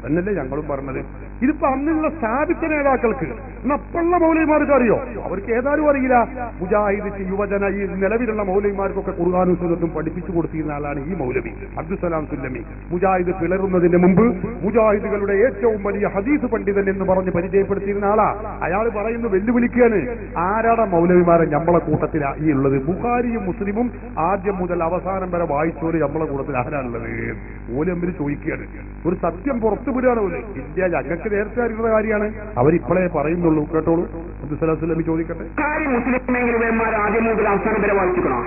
അതന്നല്ലേ ഞങ്ങളും പറഞ്ഞത് ഇതിപ്പോ അന്നുള്ള സ്ഥാപിച്ച നേതാക്കൾക്ക് എന്നപ്പുള്ള മൗലൈമാർക്ക് അറിയോ അവർക്ക് ഏതാനും അറിയില്ല മുജാഹിദ് യുവജന ഈ നിലവിലുള്ള മൗലൈമാർക്കൊക്കെ ഖുർആാനും സുന്നത്തും പഠിപ്പിച്ചു കൊടുത്തിരുന്ന ആളാണ് ഈ മൗലവി അബ്ദുസലാം സുല്ലമി മുജാഹിദ് പിളരുന്നതിന് മുമ്പ് മുജാഹിദുകളുടെ ഏറ്റവും വലിയ ഹദീസ് പണ്ഡിതൻ എന്ന് പറഞ്ഞ് പരിചയപ്പെടുത്തിയിരുന്ന ആളാ അയാൾ പറയുന്നു വെല്ലുവിളിക്കുകയാണ് ആരാടാ മൗലവിമാരെ നമ്മളെ കൂട്ടത്തിലാ ഈ ഉള്ളത് ബുഖാരിയും മുസ്ലിമും ആദ്യം മുതൽ അവസാനം വരെ വായിച്ചോര് നമ്മളെ കൂട്ടത്തിൽ ആരാണുള്ളത് ഓല് തമ്മിൽ ചോദിക്കുകയാണ് ഒരു സത്യം പുറത്തു വിടുകയാണ് ഓല് ഇന്ത്യ ഞങ്ങൾക്ക് നേരത്തെ അറിയുന്ന കാര്യമാണ് അവരിപ്പോഴേ പറയുന്നുള്ളൂ കേട്ടോളൂ അബ്ദുസലാം സുല്ലമി ചോദിക്കട്ടെ ബുഖാരി മുസ്ലിം മേഖലമാർ ആദ്യം മുതൽ അവസാനം വരെ വായിച്ചിക്കണോ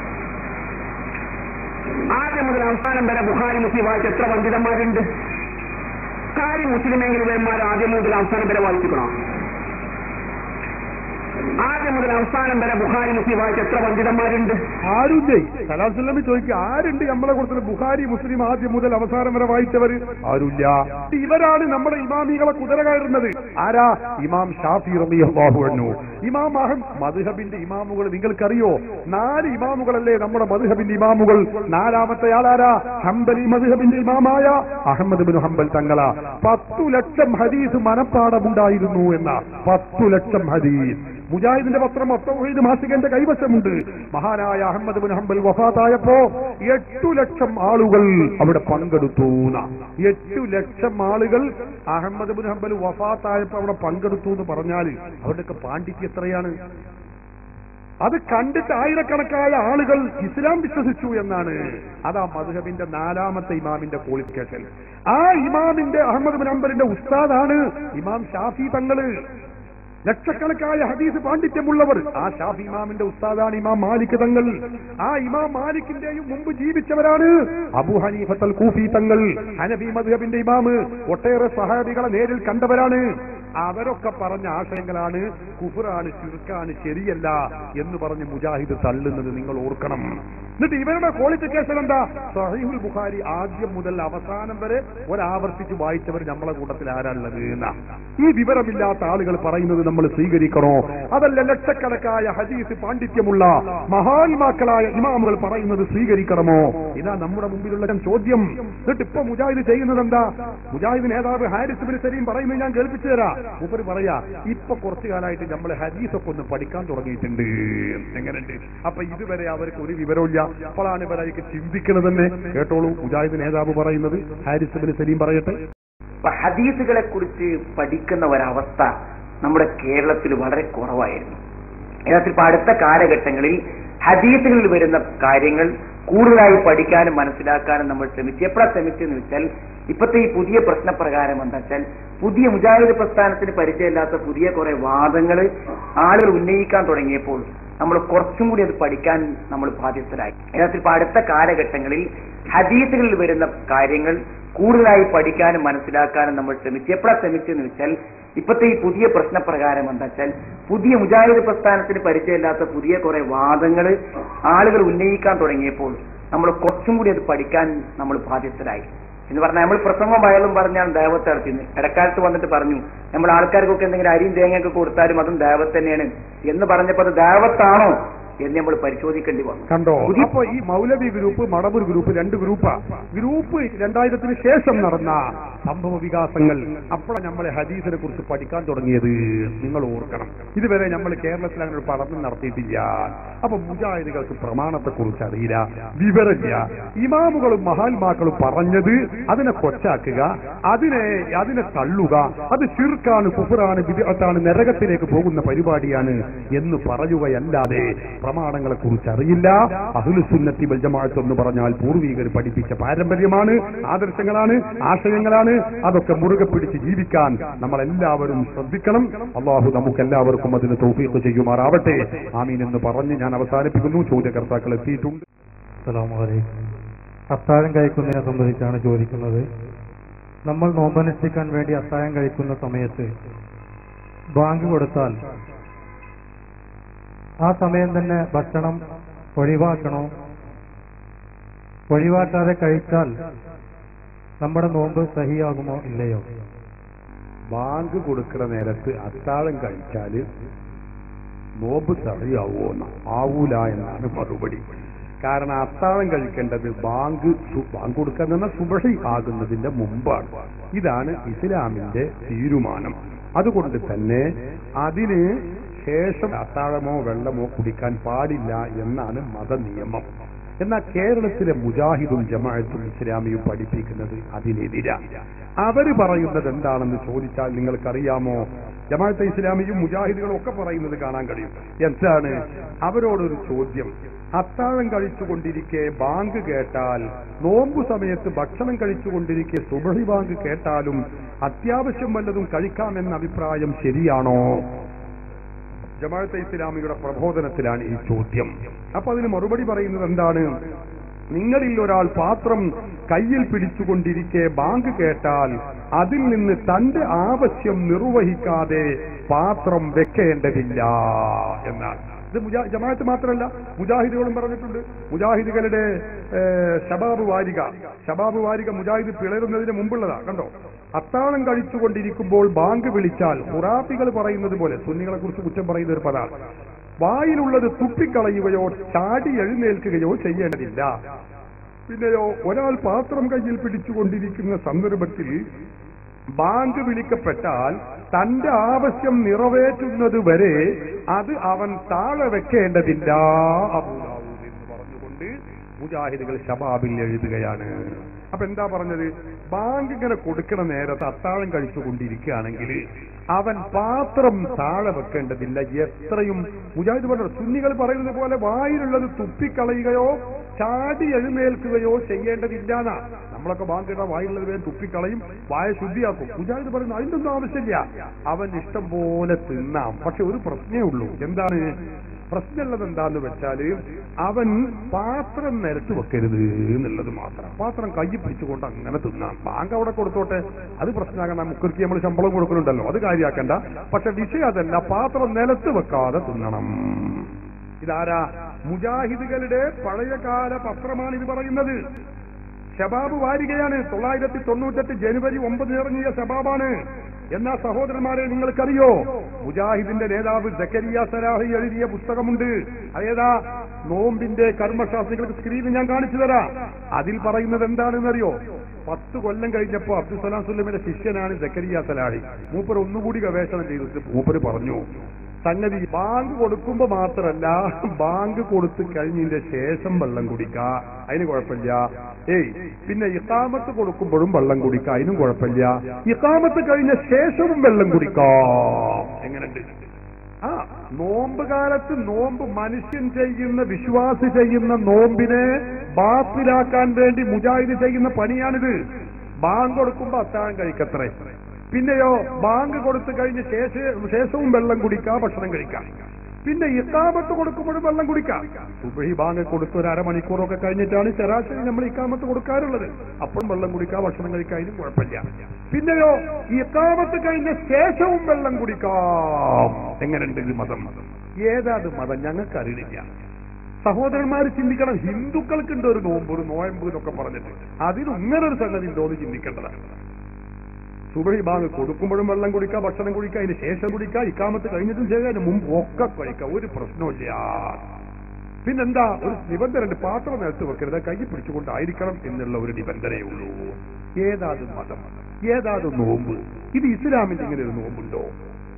ആദ്യം മുതൽ അവസാനം വരെ ബുഖാരി മുസ്ലിം വായിച്ച എത്ര പണ്ഡിതന്മാരുണ്ട് ബുഖാരി മുസ്ലിം മേഖലമാർ ആദ്യം മുതൽ അവസാനം വരെ വായിച്ചിക്കണോ ആദ്യം മുതൽ അവസാനം വരെ ബുഖാരി മുസ്ലിം വായിച്ച എത്ര പണ്ഡിതന്മാരുണ്ട് ആരുല്ലേ സലാസുല്ലമി ചോദിക്കുക ആരുണ്ട് നമ്മളെ കൊടുത്തത് ബുഖാരി മുസ്ലിം ആദ്യം മുതൽ അവസാനം വരെ വായിച്ചവര് ആരുല്ല ഇവരാണ് നമ്മുടെ ഇമാമികളെ കുതിര കയറുന്നത് ആരാ ഇമാം ഷാഫി റളിയല്ലാഹു അൻഹു ഇമാം അഹം മദ്ഹബിന്റെ ഇമാമുകൾ നിങ്ങൾക്കറിയോ നാല് ഇമാമുകളല്ലേ നമ്മുടെ മദ്ഹബിന്റെ ഇമാമുകൾ നാലാമത്തെ ആളാരാ ഹംബലി മദ്ഹബിന്റെ ഇമാമായ അഹമ്മദ് ബിൻ ഹംബൽ തങ്ങള പത്തു ലക്ഷം ഹദീസ് മനപ്പാടമുണ്ടായിരുന്നു എന്ന പത്തു ലക്ഷം ഹദീസ് മുജാഹിദിന്റെ പത്രം ഒത്തൗഹീദ് മാസികന്റെ കൈവശമുണ്ട് മഹാനായ അഹമ്മദ് ബിൻ ഹംബൽ വഫാത്തായപ്പോ എട്ടു ലക്ഷം ആളുകൾ അവിടെ പങ്കെടുത്തു ന്നാ. എട്ടു ലക്ഷം ആളുകൾ അഹമ്മദ് ബിൻ ഹംബൽ വഫാത്തായപ്പോ അവിടെ പങ്കെടുത്തു എന്ന് പറഞ്ഞാൽ അവരുടെയൊക്കെ പാണ്ഡിത്യം എത്രയാണ് അത് കണ്ടിട്ട് ആയിരക്കണക്കായ ആളുകൾ ഇസ്ലാം വിശ്വസിച്ചു എന്നാണ് അതാ മധുഹബിന്റെ നാലാമത്തെ ഇമാമിന്റെ ക്വാളിഫിക്കേഷൻ ആ ഇമാമിന്റെ അഹമ്മദ് ബിൻ ഹംബലിന്റെ ഉസ്താദാണ് ഇമാം ഷാഫി തങ്ങള് ലക്ഷക്കണക്കായ ഹദീസ് പാണ്ഡിത്യമുള്ളവർ ആ ഷാഫി ഇമാമിന്റെ ഉസ്താദാണ് ഇമാം മാലിക് തങ്ങൾ ആ ഇമാം മാലിക്കിന്റെയും മുമ്പ് ജീവിച്ചവരാണ് അബു ഹനീഫത്തൽ കൂഫി തങ്ങൾ ഹനഫി മദ്ഹബിന്റെ ഇമാമ് ഒട്ടേറെ സഹാബികളെ നേരിൽ കണ്ടവരാണ് അവരൊക്കെ പറഞ്ഞ ആശയങ്ങളാണ് കുഫറാണ് ചുരുക്കാണ് ശരിയല്ല എന്ന് പറഞ്ഞ് മുജാഹിദ് തള്ളുന്നത് നിങ്ങൾ ഓർക്കണം എന്നിട്ട് ഇവരുടെ ക്വാളിഫിക്കേഷൻ എന്താ സഹീഹുൽ ബുഖാരി ആദ്യം മുതൽ അവസാനം വരെ ഒരാവർത്തിച്ച് വായിച്ചവർ നമ്മളെ കൂട്ടത്തിൽ ആരാളുള്ളത് എന്നാ ഈ വിവരമില്ലാത്ത ആളുകൾ പറയുന്നത് നമ്മൾ സ്വീകരിക്കണോ അതല്ല ലക്ഷക്കണക്കായ ഹദീസ് പാണ്ഡിത്യമുള്ള മഹാത്മാക്കളായ ഇമാമുകൾ പറയുന്നത് സ്വീകരിക്കണമോ ഇതാ നമ്മുടെ മുമ്പിലുള്ള ചോദ്യം എന്നിട്ട് ഇപ്പൊ മുജാഹിദ് ചെയ്യുന്നത് എന്താ മുജാഹിദ് നേതാവ് ഹാരിസ് ബിൻ സലീം പറയുന്നത് ഞാൻ കേൾപ്പിച്ചു തരാം മൂപ്പര് പറയാ ഇപ്പൊ കുറച്ചു കാലമായിട്ട് നമ്മൾ ഹദീസൊക്കെ ഒന്ന് പഠിക്കാൻ തുടങ്ങിയിട്ടുണ്ട് എങ്ങനെയുണ്ട് അപ്പൊ ഇതുവരെ അവർക്ക് ഒരു വിവരമില്ല അപ്പോഴാണ് ഇവരായിരിക്ക് ചിന്തിക്കുന്നത് തന്നെ കേട്ടോളൂ മുജാഹിദ് നേതാവ് പറയുന്നത് ഹാരിസ് ബിൻ സലീം പറയട്ടെ അപ്പൊ ഹദീസുകളെ കുറിച്ച് പഠിക്കുന്ന ഒരവസ്ഥ നമ്മുടെ കേരളത്തിൽ വളരെ കുറവായിരുന്നു യഥാർത്ഥത്തിൽ ഇപ്പൊ അടുത്ത കാലഘട്ടങ്ങളിൽ ഹദീസുകളിൽ വരുന്ന കാര്യങ്ങൾ കൂടുതലായി പഠിക്കാനും മനസ്സിലാക്കാനും നമ്മൾ ശ്രമിച്ചു എപ്പോഴാ ശ്രമിച്ചെന്ന് വെച്ചാൽ ഇപ്പോഴത്തെ ഈ പുതിയ പ്രശ്നപ്രകാരം എന്താ വെച്ചാൽ പുതിയ മുജാഹിദ് പ്രസ്ഥാനത്തിന് പരിചയമില്ലാത്ത പുതിയ കുറെ വാദങ്ങൾ ആളുകൾ ഉന്നയിക്കാൻ തുടങ്ങിയപ്പോൾ നമ്മൾ കുറച്ചും കൂടി അത് പഠിക്കാൻ നമ്മൾ ബാധ്യസ്ഥരായി യഥാർത്ഥത്തിൽ ഇപ്പൊ അടുത്ത കാലഘട്ടങ്ങളിൽ ഹദീസുകളിൽ വരുന്ന കാര്യങ്ങൾ കൂടുതലായി പഠിക്കാനും മനസ്സിലാക്കാനും നമ്മൾ ശ്രമിച്ചു എപ്പോഴാ ശ്രമിച്ചെന്ന് വെച്ചാൽ ഇപ്പോഴത്തെ ഈ പുതിയ പ്രശ്നപ്രകാരം എന്താ വെച്ചാൽ പുതിയ മുജാഹിദ് പ്രസ്ഥാനത്തിന് പരിചയമില്ലാത്ത പുതിയ കുറെ വാദങ്ങൾ ആളുകൾ ഉന്നയിക്കാൻ തുടങ്ങിയപ്പോൾ നമ്മൾ കുറച്ചും കൂടി അത് പഠിക്കാൻ നമ്മൾ ബാധ്യസ്ഥരായി എന്ന് പറഞ്ഞാൽ നമ്മൾ പ്രസംഗം വയലും പറഞ്ഞാൽ ദേവത്തെ നടത്തിന്ന് ഇടക്കാലത്ത് വന്നിട്ട് പറഞ്ഞു നമ്മൾ ആൾക്കാർക്കൊക്കെ എന്തെങ്കിലും അരിയും തേങ്ങയൊക്കെ കൊടുത്താലും അതും ദേവത്ത് തന്നെയാണ് എന്ന് പറഞ്ഞപ്പോൾ അത് ദേവത്താണോ എന്ന് നമ്മൾ പരിശോധിക്കേണ്ടി വന്നു കണ്ടോ പുതിയ- അപ്പൊ ഈ മൗലവി ഗ്രൂപ്പ് മടവൂർ ഗ്രൂപ്പ് രണ്ട് ഗ്രൂപ്പാ ഗ്രൂപ്പ് രണ്ടായിരത്തിന് ശേഷം നടന്ന സംഭവ വികാസങ്ങൾ അപ്പോഴാണ് നമ്മളെ ഹദീസിനെ കുറിച്ച് പഠിക്കാൻ തുടങ്ങിയത് നിങ്ങൾ ഓർക്കണം ഇതുവരെ നമ്മൾ കേരളത്തിൽ അങ്ങനെ ഒരു പഠനം നടത്തിയിട്ടില്ല അപ്പൊ മുജാഹിദുകൾക്ക് പ്രമാണത്തെ കുറിച്ച് അറിയില്ല വിവരമില്ല ഇമാമുകളും മഹാത്മാക്കളും പറഞ്ഞത് അതിനെ കൊച്ചാക്കുക അതിനെ അതിനെ തള്ളുക അത് ശിർക്കാണ് കുഫറാണ് വിദഗ്ധാണ് നരകത്തിലേക്ക് പോകുന്ന പരിപാടിയാണ് എന്ന് പറയുകയല്ലാതെ പ്രമാണങ്ങളെ കുറിച്ച് അറിയില്ല അഹുലുസുന്നത്തി ബൽജമാഅത്ത് എന്ന് പറഞ്ഞാൽ പൂർവികർ പഠിപ്പിച്ച പാരമ്പര്യമാണ് ആദർശങ്ങളാണ് ആശയങ്ങളാണ് അതൊക്കെ മുറുകെ പിടിച്ച് ജീവിക്കാൻ നമ്മൾ എല്ലാവരും ശ്രദ്ധിക്കണം അള്ളാഹു നമുക്ക് എല്ലാവർക്കും അതിന് തൗഫീഖ് ചെയ്യുമാറാവട്ടെ ആമീൻ എന്ന് പറഞ്ഞ് ഞാൻ അവസാനിപ്പിക്കുന്നു ചോദ്യകർത്താക്കൾ എത്തിയിട്ടുണ്ട് അസ്സലാമലൈക്കും അത്താഴം കഴിക്കുന്നതിനെ സംബന്ധിച്ചാണ് ചോദിക്കുന്നത് നമ്മൾ നോമ്പനുഷ്ഠിക്കാൻ വേണ്ടി അത്താഴം കഴിക്കുന്ന സമയത്ത് ബാങ്ക് കൊടുത്താൽ ആ സമയം തന്നെ ഭക്ഷണം ഒഴിവാക്കണോ ഒഴിവാക്കാതെ കഴിച്ചാൽ നമ്മുടെ നോമ്പ് സഹിയാകുമോ ഇല്ലയോ ബാങ്ക് കൊടുക്കുന്ന നേരത്ത് അത്താഴം കഴിച്ചാല് നോമ്പ് സഹിയാവോ ആവൂല എന്നാണ് മറുപടി കാരണം അത്താഴം കഴിക്കേണ്ടത് ബാങ്ക് സു- ബാങ്ക് കൊടുക്കാൻ തന്നെ സുബഹി ആകുന്നതിന്റെ മുമ്പാണ് ഇതാണ് ഇസ്ലാമിന്റെ തീരുമാനം അതുകൊണ്ട് തന്നെ അതിന് ശേഷം അത്താഴമോ വെള്ളമോ കുടിക്കാൻ പാടില്ല എന്നാണ് മതനിയമം എന്നാൽ കേരളത്തിലെ മുജാഹിദും ജമാഅത്തും ഇസ്ലാമിയും പഠിപ്പിക്കുന്നത് അതിനെതിരാ അവര് പറയുന്നത് എന്താണെന്ന് ചോദിച്ചാൽ നിങ്ങൾക്കറിയാമോ ജമാഅത്തെ ഇസ്ലാമിയും മുജാഹിദുകളും ഒക്കെ പറയുന്നത് കാണാൻ കഴിയും എന്താണ് അവരോടൊരു ചോദ്യം അത്താഴം കഴിച്ചുകൊണ്ടിരിക്കെ ബാങ്ക് കേട്ടാൽ നോമ്പു സമയത്ത് ഭക്ഷണം കഴിച്ചുകൊണ്ടിരിക്കെ സുബഹി ബാങ്ക് കേട്ടാലും അത്യാവശ്യം വല്ലതും കഴിക്കാമെന്ന അഭിപ്രായം ശരിയാണോ ജമാഅത്തെ ഇസ്ലാമിയുടെ പ്രബോധനത്തിലാണ് ഈ ചോദ്യം അപ്പൊ അതിന് മറുപടി പറയുന്നത് എന്താണ് നിങ്ങളിൽ ഒരാൾ പാത്രം കയ്യിൽ പിടിച്ചുകൊണ്ടിരിക്കെ ബാങ്ക് കേട്ടാൽ അതിൽ നിന്ന് തന്റെ ആവശ്യം നിർവഹിക്കാതെ പാത്രം വെക്കേണ്ടതില്ല എന്നാണ് ഇത് മുജാ- ജമാഅത്ത് മാത്രമല്ല മുജാഹിദുകളും പറഞ്ഞിട്ടുണ്ട് മുജാഹിദുകളുടെ ഏഹ്, ശബാബ് വാരിക ശബാബ് വാരിക മുജാഹിദ് പിളരുന്നതിന് മുമ്പുള്ളതാ കണ്ടോ അത്താഴം കഴിച്ചുകൊണ്ടിരിക്കുമ്പോൾ ബാങ്ക് വിളിച്ചാൽ ഹുറാഫികൾ പറയുന്നത് പോലെ സുന്നികളെ കുറിച്ച് കുറ്റം പറയുന്ന ഒരു പദമാണ് വായിലുള്ളത് തുപ്പിക്കളയുകയോ ചാടി എഴുന്നേൽക്കുകയോ ചെയ്യേണ്ടതില്ല പിന്നെയോ ഒരാൾ പാത്രം കയ്യിൽ പിടിച്ചുകൊണ്ടിരിക്കുന്ന സന്ദർഭത്തിൽ ബാങ്ക് വിളിക്കപ്പെട്ടാൽ തന്റെ ആവശ്യം നിറവേറ്റുന്നത് വരെ അത് അവൻ താഴെ വെക്കേണ്ടതില്ല അബൂദാവൂദ് എന്ന് പറഞ്ഞുകൊണ്ട് മുജാഹിദുകൾ ഷബാബിൽ എഴുതുകയാണ് അപ്പൊ എന്താ പറഞ്ഞത് ബാങ്ക് ഇങ്ങനെ കൊടുക്കണ നേരത്ത് അത്താഴം കഴിച്ചുകൊണ്ടിരിക്കുകയാണെങ്കിൽ അവൻ പാത്രം താഴെ വെക്കേണ്ടതില്ല എത്രയും മുജാഹിദ് പറഞ്ഞു സുന്നികൾ പറയുന്നത് പോലെ വായിലുള്ളത് തുപ്പിക്കളയുകയോ ചാടി എഴുന്നേൽക്കുകയോ ചെയ്യേണ്ടതില്ലാന്നാ നമ്മളൊക്കെ ബാങ്ക് ഇടാൻ വായിലുള്ളത് വേഗം തുപ്പിക്കളയും വായ ശുദ്ധിയാക്കും മുജാഹിദ് പറയുന്നു അതിന്റെ ഒന്നും ആവശ്യമില്ല അവൻ ഇഷ്ടം പോലെ തിന്നാം പക്ഷെ ഒരു പ്രശ്നമേ ഉള്ളൂ എന്താണ് പ്രശ്നമുള്ളത് എന്താന്ന് വെച്ചാല് അവൻ പാത്രം നിരത്ത് വെക്കരുത് എന്നുള്ളത് മാത്രം പാത്രം കൈ പിടിച്ചുകൊണ്ട് അങ്ങനെ തിന്നാം ബാങ്ക് അവിടെ കൊടുത്തോട്ടെ അത് പ്രശ്നമാകണ്ട മുക്കർക്ക് നമ്മൾ ശമ്പളം കൊടുക്കുന്നുണ്ടല്ലോ അത് കാര്യമാക്കണ്ട പക്ഷെ വിഷയം അതല്ല പാത്രം നിലത്ത് വെക്കാതെ തിന്നണം ഇതാരാ മുജാഹിദുകളുടെ പഴയകാല പത്രമാണ് ഇത് പറയുന്നത് ഷബാബ് വാരികയാണ് തൊള്ളായിരത്തി തൊണ്ണൂറ്റെട്ട് ജനുവരി ഒമ്പതിന് ഇറങ്ങിയ ഷബാബാണ് എന്നാ സഹോദരന്മാരെ നിങ്ങൾക്കറിയോ മുജാഹിദിന്റെ നേതാവ് ജക്കരിയ സലാഹി എഴുതിയ പുസ്തകമുണ്ട് അതേതാ നോമ്പിന്റെ കർമ്മശാസ്ത്രികൾക്ക് സ്ക്രീനിൽ ഞാൻ കാണിച്ചു തരാം അതിൽ പറയുന്നത് എന്താണെന്നറിയോ പത്ത് കൊല്ലം കഴിഞ്ഞപ്പോ അബ്ദുസലാം സുല്ലമിന്റെ ശിഷ്യനാണ് ജക്കരിയ സലാഹി മൂപ്പർ ഒന്നുകൂടി ഗവേഷണം ചെയ്തിട്ട് മൂപ്പര് പറഞ്ഞു സംഗതി ബാങ്ക് കൊടുക്കുമ്പോ മാത്രല്ല ബാങ്ക് കൊടുത്തു കഴിഞ്ഞതിന്റെ ശേഷം വെള്ളം കുടിക്ക അതിന് കുഴപ്പമില്ല ഏയ് പിന്നെ ഇക്കാമത്ത് കൊടുക്കുമ്പോഴും വെള്ളം കുടിക്ക അതിനും കുഴപ്പമില്ല ഇക്കാമത്ത് കഴിഞ്ഞ ശേഷവും വെള്ളം കുടിക്കാം എങ്ങനെയുണ്ട് ആ നോമ്പ് കാലത്ത് നോമ്പ് മനുഷ്യൻ ചെയ്യുന്ന വിശ്വാസി ചെയ്യുന്ന നോമ്പിനെ ബാത്തിലാക്കാൻ വേണ്ടി മുജാഹിദ് ചെയ്യുന്ന പണിയാണിത് ബാങ്ക് കൊടുക്കുമ്പോ അത്താഴം കഴിക്കത്രേ പിന്നെയോ ബാങ്ക് കൊടുത്തു കഴിഞ്ഞ് ശേഷ- ശേഷവും വെള്ളം കുടിക്കാം ഭക്ഷണം കഴിക്കാം പിന്നെ ഇക്കാമത്ത് കൊടുക്കുമ്പോഴും വെള്ളം കുടിക്കാം സുബഹി ബാങ്ക് കൊടുത്ത് ഒരു അരമണിക്കൂറൊക്കെ കഴിഞ്ഞിട്ടാണ് ശരാശരി നമ്മൾ ഇക്കാമത്ത് കൊടുക്കാറുള്ളത് അപ്പോഴും വെള്ളം കുടിക്കാം ഭക്ഷണം കഴിക്കാം അതിനും കുഴപ്പമില്ല പിന്നെയോ ഇക്കാമത്ത് കഴിഞ്ഞ ശേഷവും വെള്ളം കുടിക്കാം എങ്ങനെയുണ്ട് ഇത് മതം ഏതാ അത് മതം ഞങ്ങൾക്ക് അറിയില്ല സഹോദരന്മാർ ചിന്തിക്കണം ഹിന്ദുക്കൾക്കുണ്ട് ഒരു നോമ്പ് ഒരു നോയമ്പ് എന്നൊക്കെ പറഞ്ഞിട്ട് അതിന് ഇങ്ങനെ ഒരു സംഗതി ഉണ്ടോ എന്ന് ചിന്തിക്കേണ്ടതാണ് സുബഹി ബാങ്ക് കൊടുക്കുമ്പോഴും വെള്ളം കുടിക്കുക ഭക്ഷണം കുടിക്കുക അതിന് ശേഷം കുടിക്കുക ഇക്കാമത്ത് കഴിഞ്ഞിട്ടും ശരി അതിന് മുമ്പ് ഒക്കെ കഴിക്കുക ഒരു പ്രശ്നമില്ല പിന്നെന്താ ഒരു നിബന്ധനയുണ്ട് പാത്രം നിലത്ത് വെക്കരുത് കൈ പിടിച്ചുകൊണ്ടായിരിക്കണം എന്നുള്ള ഒരു നിബന്ധനയേ ഉള്ളൂ ഏതാത് മതം ഏതാത് നോമ്പ് ഇത് ഇസ്ലാമിന്റെ ഇങ്ങനെ ഒരു നോമ്പുണ്ടോ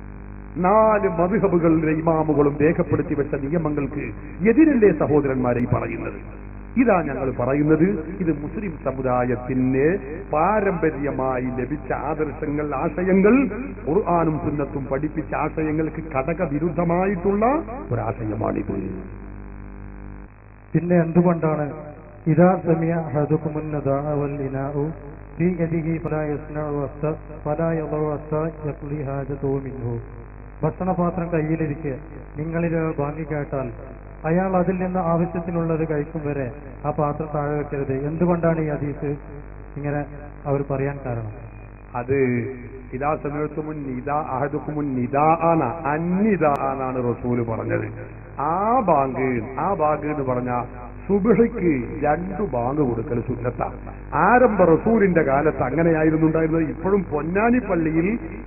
നാല് മധുഹബുകളുടെ ഇമാമുകളും രേഖപ്പെടുത്തി വെച്ച നിയമങ്ങൾക്ക് എതിരല്ലേ സഹോദരന്മാരെ ഈ പറയുന്നത് ഇതാ ഞങ്ങൾ പറയുന്നത് ഇത് മുസ്ലിം സമുദായത്തിന് പാരമ്പര്യമായി ലഭിച്ച ആദർശങ്ങൾ ആശയങ്ങൾ ഖുർആാനും സുന്നത്തും പഠിപ്പിച്ച ആശയങ്ങൾക്ക് ഘടകവിരുദ്ധമായിട്ടുള്ള ഒരാശയമാണിത് പിന്നെ എന്തുകൊണ്ടാണ് ഇതാ സമിയ ഹദുക്കുമുന്നദാവൽ في يده فلا يصنع وسط- فلا يضع حتى يقضي حاجته منه ഭക്ഷണപാത്രം കയ്യിലിരിക്കെ നിങ്ങളിൽ ബാങ്കി കേട്ടാൽ അയാൾ അതിൽ നിന്ന് ആവശ്യത്തിനുള്ളത് കഴിക്കും വരെ ആ പാത്രം താഴെ വെക്കരുത് എന്തുകൊണ്ടാണ് ഈ ഹദീസ് ഇങ്ങനെ അവർ പറയാൻ കാരണം അത് ഇതാ സമയത്തുമുൻ നിദാ അഹദുക്കുമുൻ നിദാ ആന അന്നിദാ എന്നാണ് റസൂല് പറഞ്ഞത് ആ ബാങ്ക് ആ ബാങ്ക് എന്ന് പറഞ്ഞ സുബിഹയ്ക്ക് രണ്ടു ബാങ്ക് കൊടുക്കൽ സുന്നത്ത ആരംഭ റസൂലിന്റെ കാലത്ത് അങ്ങനെയായിരുന്നു ഉണ്ടായിരുന്നത് ഇപ്പോഴും പൊന്നാനി പള്ളിയിൽ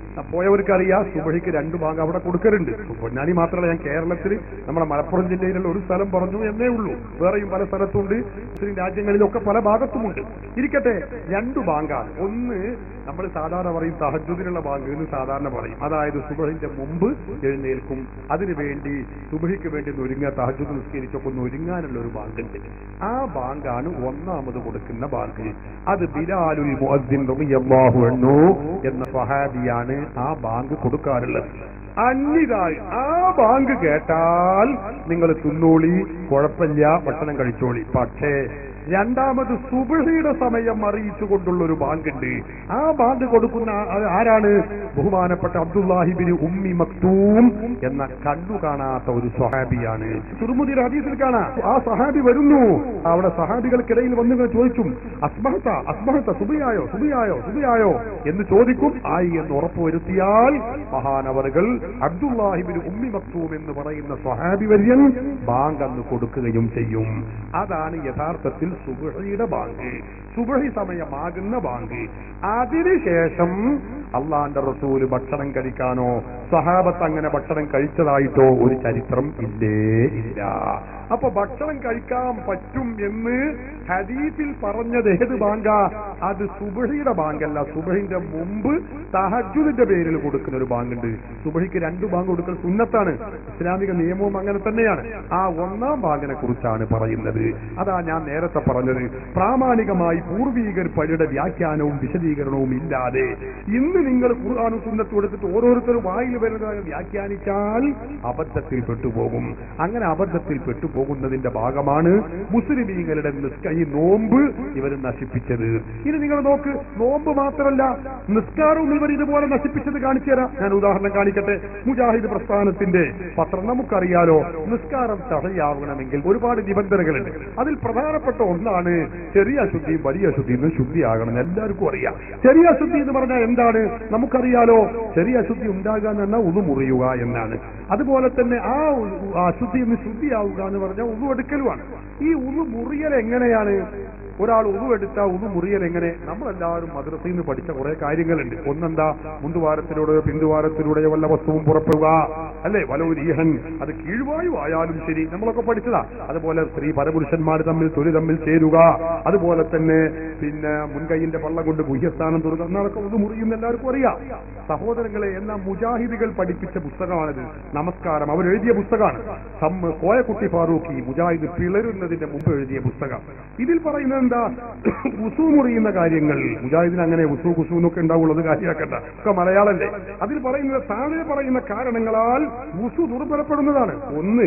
പോയവർക്കറിയാം സുബഹിക്ക് രണ്ട് ഭാഗം അവിടെ കൊടുക്കലുണ്ട് പൊന്നാനി മാത്രമല്ല ഞാൻ കേരളത്തിൽ നമ്മുടെ മലപ്പുറം ജില്ലയിലുള്ള ഒരു സ്ഥലം പറഞ്ഞു എന്നേ ഉള്ളൂ വേറെയും പല സ്ഥലത്തുണ്ട് മുസ്ലിം രാജ്യങ്ങളിലൊക്കെ പല ഭാഗത്തുമുണ്ട് ഇരിക്കട്ടെ രണ്ട് ബാങ്കാണ് ഒന്ന് നമ്മൾ സാധാരണ പറയും തഹജുദിനുള്ള ബാങ്ക് എന്ന് സാധാരണ പറയും അതായത് സുബഹിന്റെ മുമ്പ് എഴുന്നേൽക്കും അതിനു വേണ്ടി സുബഹിക്ക് വേണ്ടി ഒന്ന് ഒരുങ്ങുക തഹജുദ് നിസ്കരിച്ചൊക്കെ ഒന്ന് ഒരുങ്ങാനുള്ള ഒരു ബാങ്ക് ഉണ്ട് ആ ബാങ്കാണ് ഒന്നാമത് കൊടുക്കുന്ന ബാങ്ക് അത് ബിലാലുൽ മുഅദ്ദിൻ റളിയല്ലാഹു അൻഹു എന്ന സ്വഹാബിയാണ് ആ ബാങ്ക് കൊടുക്കാറുള്ളത് അന്നിതായി ആ ബാങ്ക് കേട്ടാൽ നിങ്ങൾ തിന്നോളി കുഴപ്പമില്ല ഭക്ഷണം കഴിച്ചോളി പക്ഷേ രണ്ടാമത് സുബഹിയുടെ സമയം അറിയിച്ചുകൊണ്ടുള്ള ഒരു ബാങ്ക് ഉണ്ട് ആ ബാങ്ക് കൊടുക്കുന്ന ആ- ആരാണ് ബഹുമാനപ്പെട്ട അബ്ദുല്ലാഹിബിന് ഉമ്മി മക്തൂം എന്ന കണ്ണു കാണാത്ത ഒരു സ്വഹാബിയാണ് തുറമുദിയുടെ ഹദീസിൽ കാണാം ആ സഹാബി വരുന്നു അവിടെ സഹാബികൾക്കിടയിൽ വന്നു ഇങ്ങനെ ചോദിക്കും അസ്മഹത്ത അസ്മഹത്ത സുബിയായോ സുബിയായോ സുബിയായോ എന്ന് ചോദിക്കും ആയി എന്ന് ഉറപ്പുവരുത്തിയാൽ മഹാനവറുകൾ അബ്ദുല്ലാഹിബിന് ഉമ്മി മക്തൂം എന്ന് പറയുന്ന സ്വഹാബി വര്യൻ ബാങ്ക് അന്ന് കൊടുക്കുകയും ചെയ്യും അതാണ് യഥാർത്ഥത്തിൽ സുബഹിയുടെ ബാങ്ക് സുബഹി സമയമാകുന്ന ബാങ്ക് അതിനുശേഷം അള്ളാന്റെ റസൂല് ഭക്ഷണം കഴിക്കാനോ സഹാബത്ത് അങ്ങനെ ഭക്ഷണം കഴിച്ചതായിട്ടോ ഒരു ചരിത്രം ഇല്ലേ ഇല്ല അപ്പൊ ഭക്ഷണം കഴിക്കാൻ പറ്റും എന്ന് ഹദീസിൽ പറഞ്ഞത് ഏത് ബാങ്ക അത് സുബഹിയുടെ ബാങ്കല്ല സുബഹിന്റെ മുമ്പ് തഹജുദിന്റെ പേരിൽ കൊടുക്കുന്ന ഒരു ബാങ്കുണ്ട് സുബഹിക്ക് രണ്ട് ബാങ്ക് കൊടുക്കൽ സുന്നത്താണ് ഇസ്ലാമിക നിയമവും അങ്ങനെ തന്നെയാണ് ആ ഒന്നാം ബാങ്കിനെ കുറിച്ചാണ് പറയുന്നത് അതാ ഞാൻ നേരത്തെ പറഞ്ഞത് പ്രാമാണികമായി പൂർവീകർ പഴയുടെ വ്യാഖ്യാനവും വിശദീകരണവും ഇല്ലാതെ ഇന്ന് നിങ്ങൾ ഖുർആാനും സുന്നത്തും എടുത്തിട്ട് ഓരോരുത്തരും വായിൽ വരുന്നതായി വ്യാഖ്യാനിച്ചാൽ അബദ്ധത്തിൽ പെട്ടുപോകും അങ്ങനെ അബദ്ധത്തിൽ പെട്ടുപോകുന്നതിന്റെ ഭാഗമാണ് മുസ്ലിമീങ്ങളുടെ നിസ്ക- ഈ നോമ്പ് ഇവർ നശിപ്പിച്ചത് ഇനി നിങ്ങൾ നോക്ക് നോമ്പ് മാത്രമല്ല നിസ്കാരവും ഇവർ ഇതുപോലെ നശിപ്പിച്ചത് കാണിച്ചു തരാം ഞാൻ ഉദാഹരണം കാണിക്കട്ടെ മുജാഹിദ് പ്രസ്ഥാനത്തിന്റെ പത്രം നമുക്കറിയാലോ നിസ്കാരം തടയാവണമെങ്കിൽ ഒരുപാട് നിബന്ധനകളുണ്ട് അതിൽ പ്രധാനപ്പെട്ട ഒന്നാണ് ചെറിയ അശുദ്ധിയും വലിയ അശുദ്ധിയും ശുദ്ധിയാകണം എന്ന് എല്ലാവർക്കും അറിയാം ചെറിയ അശുദ്ധി എന്ന് പറഞ്ഞാൽ എന്താണ് നമുക്കറിയാലോ ചെറിയ അശുദ്ധി ഉണ്ടാകുക എന്ന് പറഞ്ഞാൽ ഉതു മുറിയുക എന്നാണ് അതുപോലെ തന്നെ ആ ഉ- അശുദ്ധിയിൽ നിന്ന് ശുദ്ധിയാവുക എന്ന് പറഞ്ഞാൽ ഉതു എടുക്കലുമാണ് ഈ ഉതു മുറിയൽ എങ്ങനെയാണ് ഒരാൾ ഉതു എടുത്ത ഉതു മുറിയൽ എങ്ങനെ നമ്മളെല്ലാവരും മദ്രസയിൽ നിന്ന് പഠിച്ച കുറെ കാര്യങ്ങളുണ്ട് ഒന്നെന്താ മുന്തുവാരത്തിലൂടെയോ പിന്തുവാരത്തിലൂടെയോ വല്ല വസ്തുവും പുറപ്പെടുക അല്ലേ വലോരീഹൻ അത് കീഴ്വായു ആയാലും ശരി നമ്മളൊക്കെ പഠിച്ചതാ അതുപോലെ സ്ത്രീ പരപുരുഷന്മാർ തമ്മിൽ തൊലി തമ്മിൽ ചേരുക അതുപോലെ തന്നെ പിന്നെ മുൻകൈയിന്റെ പള്ളം കൊണ്ട് ഗുഹ്യസ്ഥാനം തുറക്കുക എന്നതൊക്കെ ഉതു മുറിയുന്ന എല്ലാവർക്കും അറിയാം സഹോദരങ്ങളെ എന്ന മുജാഹിദികൾ പഠിപ്പിച്ച പുസ്തകമാണിത് നമസ്കാരം അവരെഴുതിയ പുസ്തകമാണ് സമ്മ കോയക്കുട്ടി ഫാറൂഖി മുജാഹിദ് പിളരുന്നതിന്റെ മുമ്പ് എഴുതിയ പുസ്തകം ഇതിൽ പറയുന്നത് എന്താ ഉസു മുറിയുന്ന കാര്യങ്ങൾ മുജാഹിദിന് അങ്ങനെ ഉസു കുസു എന്നൊക്കെ ഉണ്ടാവുള്ളത് കാര്യമാക്കണ്ട ഒക്കെ മലയാളല്ലേ അതിൽ പറയുന്നത് താഴെ പറയുന്ന കാരണങ്ങളാൽ ഉസു ദുർബലപ്പെടുന്നതാണ് ഒന്ന്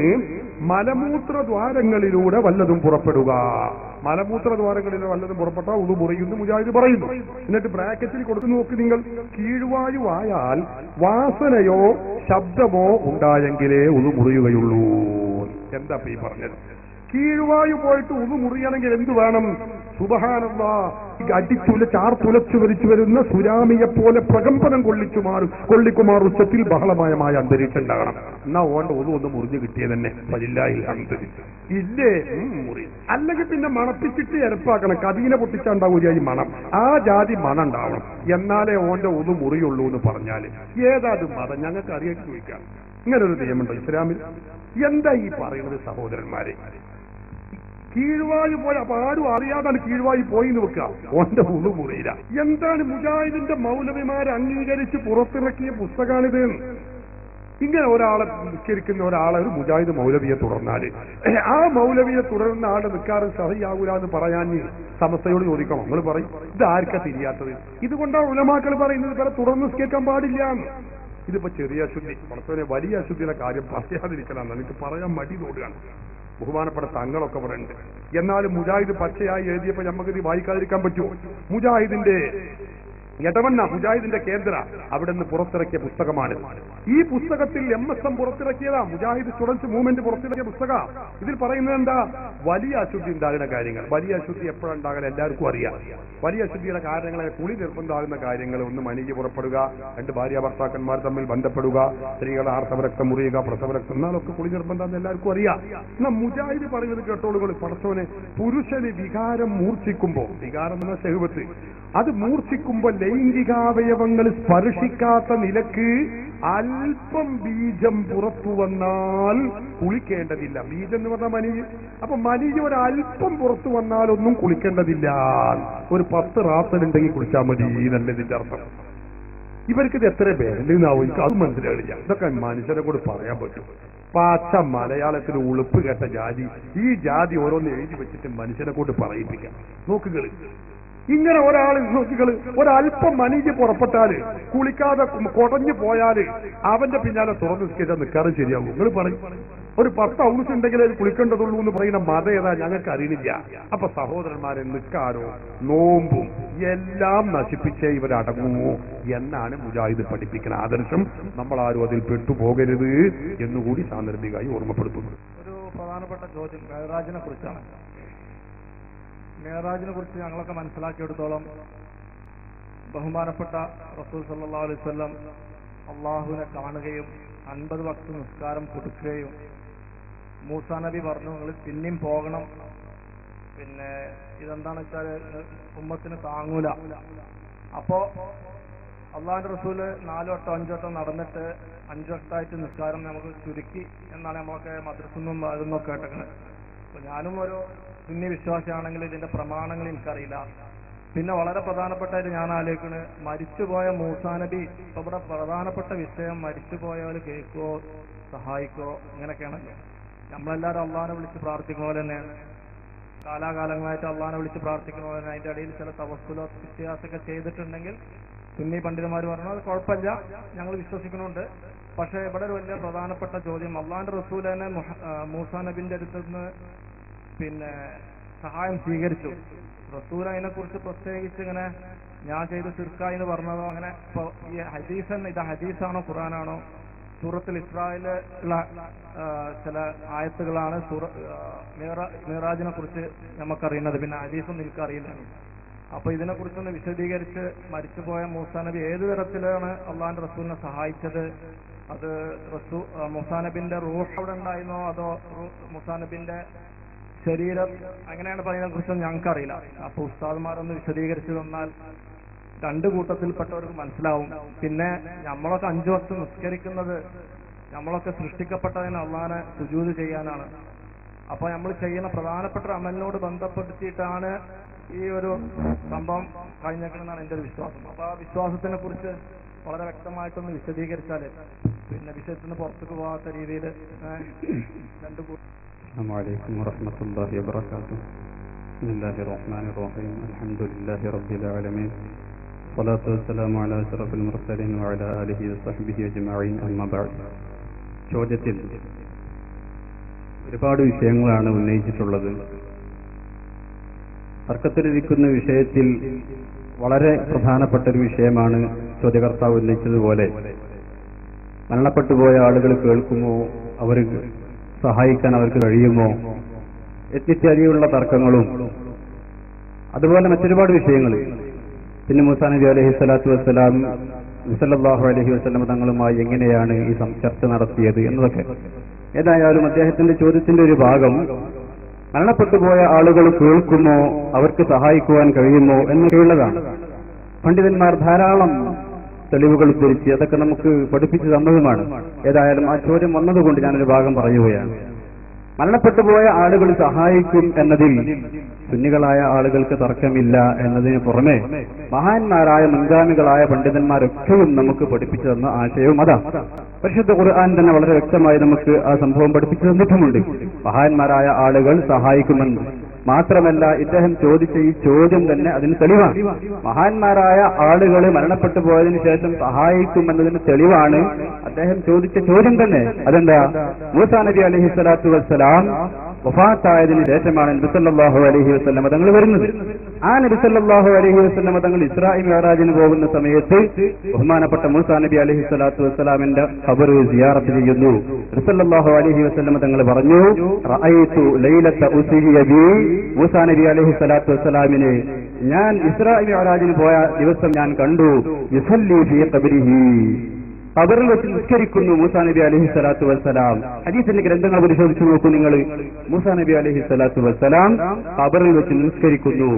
മലമൂത്ര ദ്വാരങ്ങളിലൂടെ വല്ലതും പുറപ്പെടുക മലമൂത്ര ദ്വാരങ്ങളിലൂടെ വല്ലതും പുറപ്പെട്ടാൽ ഉതു മുറിയുന്നു മുജാഹിദ് പറയുന്നു എന്നിട്ട് ബ്രാക്കറ്റിൽ കൊടുത്തു നോക്കി നിങ്ങൾ കീഴ്വായു ആയാൽ വാസനയോ ശബ്ദമോ ഉണ്ടായെങ്കിലേ ഉതു മുറിയുകയുള്ളൂ എന്താ ഇപ്പൊ ഈ പറഞ്ഞത് കീഴ്വായു പോയിട്ട് ഉതു മുറിയണമെങ്കിൽ എന്ത് വേണം സുബഹാനന്ദ അടിത്തുല ചാർത്തുലച്ചു വലിച്ചു വരുന്ന സുരാമിയെ പോലെ പ്രകമ്പനം കൊള്ളിച്ചു മാറും കൊള്ളിക്കുമാർ ഉച്ചത്തിൽ ബഹളമയമായ അന്തരീക്ഷം ഉണ്ടാകണം എന്നാ ഓണ്ട ഒതു ഒന്ന് മുറിഞ്ഞു കിട്ടിയത് തന്നെ പലില്ലായില്ല ഇല്ലേ ഉം, മുറി അല്ലെങ്കിൽ പിന്നെ മണപ്പിച്ചിട്ട് എരപ്പാക്കണം കതീനെ പൊട്ടിച്ചാണ്ടാവൂല ഈ മണം ആ ജാതി മണം ഉണ്ടാവണം എന്നാലേ ഓന്റെ ഒതു മുറിയുള്ളൂ എന്ന് പറഞ്ഞാല് ഏതാത് മതം ഞങ്ങൾക്ക് അറിയാൻ ചോദിക്കാം ഇങ്ങനെ ഒരു നിയമമുണ്ടോ ഇസ്ലാമിൽ എന്താ ഈ പറയുന്നത് സഹോദരന്മാരെ കീഴ്വായു പോയ അപ്പൊ ആരും അറിയാതാണ് കീഴ്വായു പോയി എന്ന് വെക്കുക ഓന്റെ ഉള്ളു മുറിയില്ല എന്താണ് മുജാഹിദിന്റെ മൗലവിമാരെ അംഗീകരിച്ച് പുറത്തിറക്കിയ പുസ്തകമാണിത് ഇങ്ങനെ ഒരാളെ നിസ്കരിക്കുന്ന ഒരാളെ ഒരു മുജാഹിദ് മൗലവിയെ തുടർന്നാല് ആ മൗലവിയെ തുടർന്ന ആളെ നിൽക്കാറ് സഹിയാകൂല എന്ന് പറയാൻ സമസ്തയോട് ചോദിക്കണം നിങ്ങൾ പറയും ഇത് ആർക്കാ തിരിയാത്തത് ഇതുകൊണ്ടാണ് ഉലമാക്കൾ പറയുന്നത് ഇവരെ തുടർന്ന് നിസ്കരിക്കാൻ പാടില്ല എന്ന്. ഇതിപ്പോ ചെറിയ അശുദ്ധി പുറത്തുവരെ വലിയ അശുദ്ധിയുടെ കാര്യം പറയാതിരിക്കണം എനിക്ക് പറയാൻ മടി തോടുകയാണ് ബഹുമാനപ്പെട്ട തങ്ങളൊക്കെ ഇവിടെ ഉണ്ട് എന്നാലും മുജാഹിദ് പച്ചയായി എഴുതിയപ്പോ നമുക്ക് ഇത് വായിക്കാതിരിക്കാൻ പറ്റുമോ മുജാഹിദിന്റെ എടവണ്ണ മുജാഹിദിന്റെ കേന്ദ്ര അവിടെ നിന്ന് പുറത്തിറക്കിയ പുസ്തകമാണ് ഈ പുസ്തകത്തിൽ എം എസ് എം പുറത്തിറക്കിയതാ മുജാഹിദ് സ്റ്റുഡൻസ് മൂവ്മെന്റ് പുറത്തിറക്കിയ പുസ്തക ഇതിൽ പറയുന്നത് എന്താ വലിയ അശുദ്ധി ഉണ്ടാകുന്ന കാര്യങ്ങൾ വലിയ അശുദ്ധി എപ്പോഴുണ്ടാകാൻ എല്ലാവർക്കും അറിയാം വലിയ അശുദ്ധിയുടെ കാരണങ്ങളെ കുളി നിർബന്ധമാകുന്ന കാര്യങ്ങൾ ഒന്ന് മനിക്ക് പുറപ്പെടുക രണ്ട് ഭാര്യ ഭർത്താക്കന്മാർ തമ്മിൽ ബന്ധപ്പെടുക സ്ത്രീകളെ ആർത്തവരക്തം മുറിയുക പ്രസവരക്തം എന്നാലൊക്കെ കുളി നിർബന്ധം എല്ലാവർക്കും അറിയാം എന്നാൽ മുജാഹിദ് പറയുന്നത് കേട്ടോളുകൾ പടച്ചോനെ പുരുഷന് വികാരം മൂർച്ഛിക്കുമ്പോ വികാരം എന്ന സെഹുവത്ത് അത് മൂർച്ഛിക്കുമ്പോ ലൈംഗിക ലൈംഗികാവയവങ്ങൾ സ്പർശിക്കാത്ത നിലക്ക് അല്പം ബീജം പുറത്തു വന്നാൽ കുളിക്കേണ്ടതില്ല ബീജം എന്ന് പറഞ്ഞാൽ മനി അപ്പൊ മനി ഒരല്പം പുറത്തു വന്നാൽ ഒന്നും കുളിക്കേണ്ടതില്ല ഒരു പത്ത് റാത്തലുണ്ടെങ്കിൽ കുളിച്ചാൽ മതി എന്നല്ല ഇതിന്റെ അർത്ഥം ഇവർക്ക് ഇത് എത്ര പേരുണ്ടെന്നാവും എനിക്ക് അത് മനസ്സിലായില്ല ഇതൊക്കെ മനുഷ്യനെ കൂടെ പറയാൻ പറ്റും പച്ച മലയാളത്തിൽ ഉളുപ്പ് കേട്ട ജാതി ഈ ജാതി ഓരോന്ന് എഴുതി വെച്ചിട്ട് മനുഷ്യനെ കൊണ്ട് പറയിപ്പിക്കാം നോക്കുകള് ഇങ്ങനെ ഒരാൾ നോക്കികള് ഒരല്പം മനീജ് പുറപ്പെട്ടാല് കുളിക്കാതെ കൊടഞ്ഞു പോയാല് അവന്റെ പിന്നാലെ തുറന്നു നിൽക്കാൻ നിൽക്കാറ് ശരിയാവും നിങ്ങൾ പറയും ഒരു പത്ത് ഔൺസ് ഉണ്ടെങ്കിൽ അത് കുളിക്കേണ്ടതുള്ളൂ എന്ന് പറയുന്ന മത ഏതാ ഞങ്ങൾക്ക് അറിയണില്ല അപ്പൊ സഹോദരന്മാരെ നിൽക്കാനോ നോമ്പും എല്ലാം നശിപ്പിച്ചേ ഇവരടങ്ങുമോ എന്നാണ് മുജാഹിദ് പഠിപ്പിക്കുന്ന ആദർശം നമ്മൾ ആരും അതിൽ പെട്ടുപോകരുത് എന്നുകൂടി സാന്ദർഭികമായി ഓർമ്മപ്പെടുത്തുന്നു ഒരു പ്രധാനപ്പെട്ട ചോദ്യം മേറാജിനെ കുറിച്ചാണ് മേറാജിനെ കുറിച്ച് ഞങ്ങളൊക്കെ മനസ്സിലാക്കിയെടുത്തോളം ബഹുമാനപ്പെട്ട റസൂൽ സല്ലാ അലൈഹി വസല്ലം അള്ളാഹുവിനെ കാണുകയും അൻപത് വക്ത നിസ്കാരം കൊടുക്കുകയും മൂസാ നബി പറഞ്ഞു നിങ്ങൾ പിന്നെയും പോകണം പിന്നെ ഇതെന്താന്ന് വെച്ചാൽ ഉമ്മത്തിന് താങ്ങൂല അപ്പോ അള്ളാഹിന്റെ റസൂല് നാല് വട്ടം അഞ്ചു വട്ടം നടന്നിട്ട് അഞ്ചു വട്ടമായിട്ട് നിസ്കാരം നമുക്ക് ചുരുക്കി എന്നാണ് നമ്മളൊക്കെ മദ്രസൊന്നും അതൊന്നും കേട്ടേക്കണത് അപ്പൊ ഞാനും ഒരു സുന്നി വിശ്വാസിയാണെങ്കിൽ ഇതിന്റെ പ്രമാണങ്ങൾ എനിക്കറിയില്ല പിന്നെ വളരെ പ്രധാനപ്പെട്ടായിട്ട് ഞാൻ ആലോചിക്കുന്നത് മരിച്ചുപോയ മൂസാ നബി ഇപ്പൊ ഇവിടെ പ്രധാനപ്പെട്ട വിഷയം മരിച്ചുപോയവർ കേൾക്കോ സഹായിക്കോ ഇങ്ങനെയൊക്കെയാണല്ലോ നമ്മളെല്ലാവരും അള്ളാഹിനെ വിളിച്ച് പ്രാർത്ഥിക്കുന്ന പോലെ തന്നെയാണ് കാലാകാലങ്ങളായിട്ട് അള്ളാഹിനെ വിളിച്ച് പ്രാർത്ഥിക്കുന്ന പോലെ തന്നെ അതിന്റെ ഇടയിൽ ചില തവസ്സുലോ വ്യത്യാസമൊക്കെ ചെയ്തിട്ടുണ്ടെങ്കിൽ സുന്നി പണ്ഡിതന്മാർ പറഞ്ഞു അത് കുഴപ്പമില്ല ഞങ്ങൾ വിശ്വസിക്കുന്നുണ്ട് പക്ഷേ ഇവിടെ ഒരു വലിയ പ്രധാനപ്പെട്ട ചോദ്യം അള്ളാഹിന്റെ റസൂൽ തന്നെ മുഹ- ആ, മൂസാ നബിന്റെ അടുത്ത് നിന്ന് പിന്നെ സഹായം സ്വീകരിച്ചു റസൂൽ അതിനെ കുറിച്ച് പ്രത്യേകിച്ച് ഇങ്ങനെ ഞാൻ ചെയ്ത് സിർക്കായി എന്ന് പറഞ്ഞതോ അങ്ങനെ ഇപ്പൊ ഈ ഹദീസ് തന്നെ ഇത് ഹദീസാണോ ഖുറാനാണോ സൂറത്തിൽ ഇസ്രായേല് ഉള്ള ആ, ചില ആയത്തുകളാണ് സൂറ ആ, മിറ- മിറാജിനെ കുറിച്ച് നമുക്കറിയുന്നത് പിന്നെ ഹദീസൊന്നും എനിക്കറിയില്ല അപ്പൊ ഇതിനെ കുറിച്ചൊന്ന് വിശദീകരിച്ച് മരിച്ചുപോയ മൂസാ നബി ഏത് തരത്തിലാണ് അള്ളാഹിന്റെ റസൂലിനെ സഹായിച്ചത് അത് റസൂ ആ, മൂസാ നബിന്റെ റൂഹ് അവിടെ ഉണ്ടായിരുന്നോ അതോ റൂ- മൂസാ നബിന്റെ ശരീരം അങ്ങനെയാണ് പറയുന്നതിനെ കുറിച്ചൊന്നും ഞങ്ങൾക്കറിയില്ല അപ്പൊ ഉസ്താദ്മാരൊന്ന് വിശദീകരിച്ചു തന്നാൽ രണ്ട് കൂട്ടത്തിൽപ്പെട്ടവർക്ക് മനസ്സിലാവും പിന്നെ നമ്മളൊക്കെ അഞ്ചു വർഷം നിസ്കരിക്കുന്നത് നമ്മളൊക്കെ സൃഷ്ടിക്കപ്പെട്ടതിന് അള്ളാനെ സുജൂത് ചെയ്യാനാണ് അപ്പൊ നമ്മൾ ചെയ്യുന്ന പ്രധാനപ്പെട്ട ഒരു അമലിനോട് ബന്ധപ്പെടുത്തിയിട്ടാണ് ഈ ഒരു സംഭവം കഴിഞ്ഞേക്കണമെന്നാണ് എന്റെ ഒരു വിശ്വാസം അപ്പൊ ആ വിശ്വാസത്തിനെ കുറിച്ച് വളരെ വ്യക്തമായിട്ടൊന്ന് വിശദീകരിച്ചാല് പിന്നെ വിഷയത്തിൽ നിന്ന് പുറത്തേക്ക് പോകാത്ത രീതിയിൽ രണ്ട് കൂട്ടം السلام عليكم ورحمة الله وبركاته بسم الله الرحمن الرحيم الحمد لله رب العالمين الصلاة والسلام على أشرف المرسلين وعلى آله وصحبه أجمعين أما بعد ചോദ്യത്തിൽ ഒരുപാട് വിഷയങ്ങളാണ് ഉന്നയിച്ചിട്ടുള്ളത് തർക്കത്തിലിരിക്കുന്ന വിഷയത്തിൽ വളരെ പ്രധാനപ്പെട്ട ഒരു വിഷയമാണ് ചോദ്യകർത്താവ് ഉന്നയിച്ചതുപോലെ മരണപ്പെട്ടുപോയ ആളുകൾ കേൾക്കുമോ അവർ സഹായിക്കാൻ അവർക്ക് കഴിയുമോ ഇത്യാദിയുള്ള തർക്കങ്ങളും അതുപോലെ മറ്റൊരുപാട് വിഷയങ്ങൾ പിന്നെ മൂസാ നബി അലഹി സ്വലാത്തു വസ്സലാം മുസല്ലാഹു അലഹി വസ്ലം തങ്ങളുമായി എങ്ങനെയാണ് ഈ സം- ചർച്ച നടത്തിയത് എന്നതൊക്കെ ഏതായാലും അദ്ദേഹത്തിന്റെ ചോദ്യത്തിന്റെ ഒരു ഭാഗം മരണപ്പെട്ടുപോയ ആളുകൾ കേൾക്കുമോ അവർക്ക് സഹായിക്കുവാൻ കഴിയുമോ എന്നൊക്കെയുള്ളതാണ് പണ്ഡിതന്മാർ ധാരാളം തെളിവുകൾ ഉദ്ധരിച്ച് അതൊക്കെ നമുക്ക് പഠിപ്പിച്ചു തന്നതുമാണ് ഏതായാലും ആ ചോദ്യം വന്നതുകൊണ്ട് ഞാനൊരു ഭാഗം പറയുകയാണ് മരണപ്പെട്ടുപോയ ആളുകൾ സഹായിക്കും എന്നതിൽ സുന്നികളായ ആളുകൾക്ക് തർക്കമില്ല എന്നതിന് പുറമെ മഹാന്മാരായ മുൻഗാമികളായ പണ്ഡിതന്മാരൊക്കെയും നമുക്ക് പഠിപ്പിച്ചു തന്ന ആശയവും അതാ പരിശുദ്ധ ഖുർആൻ തന്നെ വളരെ വ്യക്തമായി നമുക്ക് ആ സംഭവം പഠിപ്പിച്ചു തന്നിട്ടുമുണ്ട് മഹാന്മാരായ ആളുകൾ സഹായിക്കുമെന്ന് മാത്രമല്ല ഇദ്ദേഹം ചോദിച്ച ഈ ചോദ്യം തന്നെ അതിന് തെളിവാണ് മഹാന്മാരായ ആളുകൾ മരണപ്പെട്ടു പോയതിനു ശേഷം സഹായിക്കുമെന്നതിന് തെളിവാണ് അദ്ദേഹം ചോദിച്ച ചോദ്യം തന്നെ അതെന്താ മൂസാ നബി അലഹി സ്വലാത്തു വസ്സലാം വഫാത്തായതിനു ശേഷമാണ് നബിസല്ലാഹു അലഹി വസ്ലം തങ്ങൾ വരുന്നത് ആ നബിസല്ലാഹു അലഹി വസ്ലം തങ്ങൾ ഇസ്രായി മേറാജിന് പോകുന്ന സമയത്ത് ബഹുമാനപ്പെട്ട മൂസാ നബി അലഹി സ്വലാത്തു വസ്സലാമിന്റെ ഖബർ സിയാറത്ത് ചെയ്യുന്നു നബിസല്ലാഹു അലഹി വസ്ലം തങ്ങൾ പറഞ്ഞു റഅയ്തു ലൈലത്ത ഉസിരിയ ബി മൂസാ നബി അലഹി സ്വലാത്തു വസ്സലാമിനെ ഞാൻ ഇസ്രായി മേറാജിന് പോയ ദിവസം ഞാൻ കണ്ടു യുസല്ലി ഫീ ഖബരിഹി ഖബറിൽ വെച്ച് നിസ്കരിക്കുന്നു മൂസാ നബി അലഹി സ്വലാത്തു വസ്സലാം ഹദീസിന്റെ ഗ്രന്ഥങ്ങൾ പരിശോധിച്ചു നോക്കൂ നിങ്ങൾ മൂസാ നബി അലഹി സ്വലാത്തു വസ്സലാം ഖബറിൽ വെച്ച് നിസ്കരിക്കുന്നു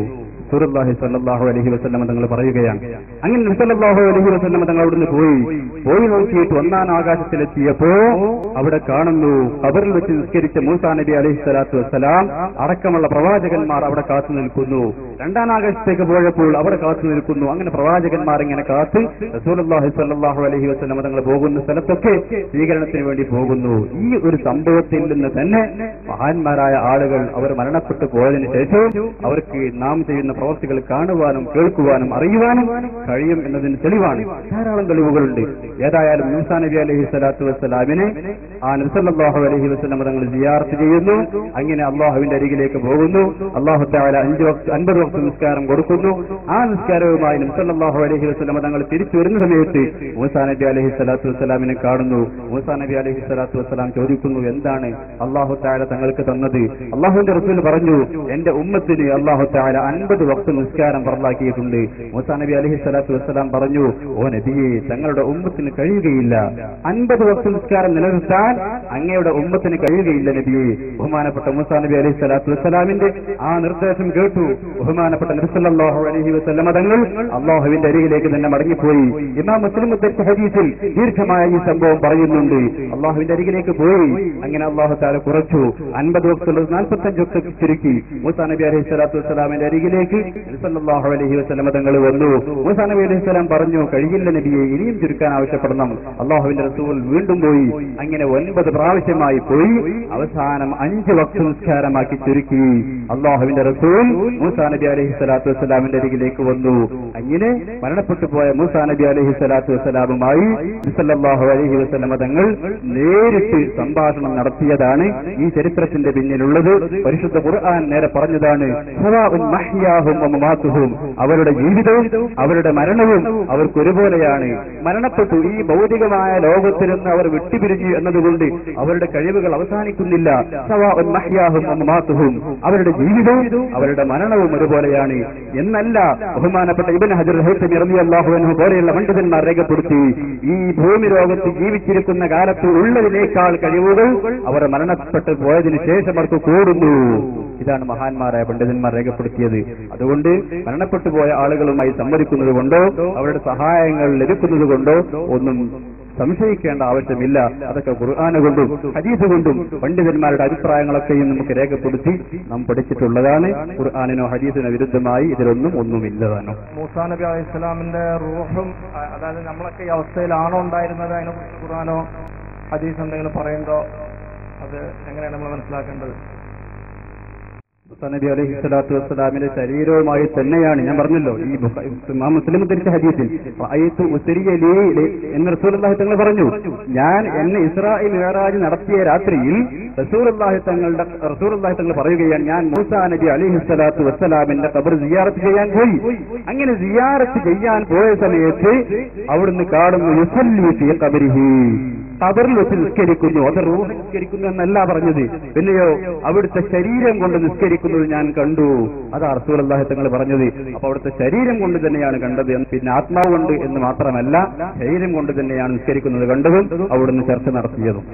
സൂറല്ലാഹി സല്ലല്ലാഹു അലൈഹി വസല്ലം തങ്ങൾ പറയുകയാണ് അങ്ങനെ നബി സല്ലല്ലാഹു അലൈഹി വസല്ലം തങ്ങൾ അവിടുന്ന് പോയി പോയി നോക്കിയിട്ട് ഒന്നാം ആകാശത്തിലെത്തിയപ്പോ അവിടെ കാണുന്നു ഖബറിൽ വെച്ച് നിസ്കരിച്ച മൂസാ നബി അലൈഹി സ്വലാത്തു വസ്സലാം അടക്കമുള്ള പ്രവാചകന്മാർ അവിടെ കാത്തു നിൽക്കുന്നു രണ്ടാം ആകാശത്തേക്ക് പോയപ്പോൾ അവിടെ കാത്തു നിൽക്കുന്നു അങ്ങനെ പ്രവാചകന്മാർ ഇങ്ങനെ കാത്ത് റസൂലുള്ളാഹി സ്വല്ലല്ലാഹു അലൈഹി വസല്ലം തങ്ങൾ പോകുന്ന സ്ഥലത്തൊക്കെ സ്വീകരണത്തിന് വേണ്ടി പോകുന്നു ഈ ഒരു സംഭവത്തിൽ നിന്ന് തന്നെ മഹാന്മാരായ ആളുകൾ അവർ മരണപ്പെട്ടു പോയതിനു ശേഷം അവർക്ക് നാം ചെയ്യുന്ന പ്രവർത്തികൾ കാണുവാനും കേൾക്കുവാനും അറിയുവാനും കഴിയും എന്നതിന് തെളിവാണ് ധാരാളം തെളിവുകളുണ്ട് ഏതായാലും മൂസാ നബി അലൈഹി സ്വലാത്തു വസ്സലാമിനെ ആ നബ്സല്ലാഹു അലൈഹി വസ്ലം തങ്ങൾ സിയാർത്ത് ചെയ്യുന്നു അങ്ങനെ അള്ളാഹുവിന്റെ അരികിലേക്ക് പോകുന്നു അള്ളാഹു താല അഞ്ച് വക്ത അൻപത് വക്ത നിസ്കാരം കൊടുക്കുന്നു ആ നിസ്കാരവുമായി നബ്സല്ലാഹു അലൈഹി വസ്ലം തങ്ങൾ തിരിച്ചു വരുന്ന സമയത്ത് മൂസാ നബി അലൈഹി സ്വലാത്തു വസ്സലാമിനെ കാണുന്നു മൂസാ നബി അലൈഹി സ്വലാത്തു വസ്സലാം ചോദിക്കുന്നു എന്താണ് അള്ളാഹു താല തങ്ങൾക്ക് തന്നത് അള്ളാഹുവിന്റെ റസൂൽ പറഞ്ഞു എന്റെ ഉമ്മത്തിന് അള്ളാഹു താല അൻപത് വക്ത നിസ്കാരം പറലാക്കിയിട്ടുണ്ട് മൂസാ നബി അലൈഹി സ്വലാത്തു വസ്സലാം പറഞ്ഞു ഓ നബിയെ തങ്ങളുടെ ഉമ്മത്തിന് കഴിയുകയില്ല അൻപത് വക്ത നിസ്കാരം നിലനിർത്താൻ അങ്ങയുടെ ഉമ്മത്തിന് കഴിയുകയില്ല നബിയെ ബഹുമാനപ്പെട്ട മൂസാ നബി അലൈഹി സ്വലാത്തു വസ്സലാമിന്റെ ആ നിർദ്ദേശം കേട്ടു ബഹുമാനപ്പെട്ട നബി സല്ലല്ലാഹു അലൈഹി വസല്ലമ തങ്ങൾ അള്ളാഹുവിന്റെ അരികിലേക്ക് തന്നെ മടങ്ങിപ്പോയി ഇമാം മുസ്ലിം ഉദ്ധരിച്ച ഹദീസിൽ ദീർഘമായ ഈ സംഭവം പറയുന്നുണ്ട് അള്ളാഹുവിന്റെ അരികിലേക്ക് പോയി അങ്ങനെ അള്ളാഹു താല കുറച്ചു അൻപത് വക്തുള്ളത് നാൽപ്പത്തഞ്ച് വക്ത ചുരുക്കി മൂസാ നബി അലൈഹി സ്വലാത്തു വസ്സലാമിന്റെ അരികിലേക്ക് നബി സല്ലല്ലാഹു അലൈഹി വസല്ലമ തങ്ങൾ വന്നു മൂസാ നബി അലൈഹി സ്വലാം പറഞ്ഞു കഴിയില്ല നബിയെ ഇനിയും ചുരുക്കാൻ ആവശ്യപ്പെടണം അള്ളാഹുവിന്റെ റസൂൽ വീണ്ടും പോയി അങ്ങനെ ഒൻപത് പ്രാവശ്യമായി പോയി അവസാനം അഞ്ച് വക്ത നിസ്കാരമാക്കി ചുരുക്കി അള്ളാഹുവിന്റെ റസൂൽ മൂസാ നബി അലൈഹി സ്വലാത്തു വസ്സലാമിന്റെ അരികിലേക്ക് വന്നു അങ്ങനെ മരണപ്പെട്ടു പോയ മൂസാ നബി അലൈഹി സ്വലാത്തു വസ്സലാമുമായി സല്ലല്ലാഹു അലൈഹി വസല്ലമ തങ്ങൾ നേരിട്ട് സംഭാഷണം നടത്തിയതാണ് ഈ ചരിത്രത്തിന്റെ പിന്നിലുള്ളത് പരിശുദ്ധ ഖുർആൻ നേരെ പറഞ്ഞതാണ് സവാഉൻ മഹ്യാഹും വ മമാതുഹും അവരുടെ ജീവിതവും അവരുടെ മരണവും അവർക്ക് ഒരുപോലെയാണ് മരണപ്പെട്ടു ഈ ഭൗതികമായ ലോകത്തിൽ നിന്ന് അവർ വിട്ടുപിരിഞ്ഞു എന്നതുകൊണ്ട് അവരുടെ കഴിവുകൾ അവസാനിക്കുന്നില്ല സവാഉൻ മഹ്യാഹും വ മമാതുഹും അവരുടെ ജീവിതവും അവരുടെ മരണവും ഒരുപോലെയാണ് എന്നല്ല ബഹുമാനപ്പെട്ട ഇബൻ ഹജർ ഹൈത്തമി റളിയല്ലാഹു അൻഹു പോലെയുള്ള പണ്ഡിതന്മാർ രേഖപ്പെടുത്തി ഈ ഭൂമി ലോകത്ത് ജീവിച്ചിരിക്കുന്ന കാലത്ത് ഉള്ളതിനേക്കാൾ കഴിവുകൾ അവർ മരണപ്പെട്ടു പോയതിനു ശേഷം അവർക്ക് കൂടുന്നു ഇതാണ് മഹാന്മാരായ പണ്ഡിതന്മാർ രേഖപ്പെടുത്തിയത് അതുകൊണ്ട് മരണപ്പെട്ടു പോയ ആളുകളുമായി സംവദിക്കുന്നത് കൊണ്ടോ അവരുടെ സഹായങ്ങൾ ലഭിക്കുന്നത് കൊണ്ടോ ഒന്നും സംശയിക്കേണ്ട ആവശ്യമില്ല അതൊക്കെ ഖുർആാന കൊണ്ടും ഹദീസ് കൊണ്ടും പണ്ഡിതന്മാരുടെ അഭിപ്രായങ്ങളൊക്കെയും നമുക്ക് രേഖപ്പെടുത്തി നാം പഠിച്ചിട്ടുള്ളതാണ് ഖുർആാനിനോ ഹദീസിനോ വിരുദ്ധമായി ഇതിലൊന്നും ഒന്നുമില്ലതാനോ മൂസാ നബി അലൈഹി സ്വലാമിന്റെ റൂഹും അ- അതായത് നമ്മളൊക്കെ ഈ അവസ്ഥയിലാണോ ഉണ്ടായിരുന്നത് അതിനെ കുറിച്ച് ഖുർആനോ ഹദീസ് എന്തെങ്കിലും പറയുന്നതോ അത് എങ്ങനെയാണ് നമ്മൾ മനസ്സിലാക്കേണ്ടത് മൂസാ നബി അലൈഹി സ്വലാത്തു വസ്സലാമിന്റെ ശരീരവുമായി തന്നെയാണ് ഞാൻ പറഞ്ഞല്ലോ ഈ ബുഖ- ഇമാം മുസ്ലിം ധരിച്ച ഹദീസിൽ റഅയ്തു ഉസ്രിയ ലീ ലി- എന്ന് റസൂലുള്ളാഹി തങ്ങൾ പറഞ്ഞു ഞാൻ എന്നെ ഇസ്രായേൽ മിഅറാജ് നടത്തിയ രാത്രിയിൽ റസൂലുള്ളാഹി തങ്ങളുടെ റസൂലുള്ളാഹി തങ്ങൾ പറയുകയാണ് ഞാൻ മൂസാ നബി അലൈഹി സ്വലാത്തു വസ്സലാമിന്റെ ഖബർ സിയാറത്ത് ചെയ്യാൻ പോയി അങ്ങനെ സിയാറത്ത് ചെയ്യാൻ പോയ സമയത്ത് അവിടുന്ന് കാണുന്നു യുസല്ലി ഫീ ഖബരിഹി ഖബറിൽ വെച്ച് നിസ്കരിക്കുന്നു അത് റൂഹ് നിസ്കരിക്കുന്നു എന്നല്ല പറഞ്ഞത് പിന്നെയോ അവിടുത്തെ ശരീരം കൊണ്ട് നിസ്കരിക്കുന്നത് ഞാൻ കണ്ടു അതാ റസൂൽ അള്ളാഹി തങ്ങൾ പറഞ്ഞത് അപ്പൊ അവിടുത്തെ ശരീരം കൊണ്ട് തന്നെയാണ് കണ്ടത് എന്ന് പിന്നെ ആത്മാവ് കൊണ്ട് എന്ന് മാത്രമല്ല ശരീരം കൊണ്ട് തന്നെയാണ് നിസ്കരിക്കുന്നത് കണ്ടതും അവിടുന്ന് ചർച്ച നടത്തിയതും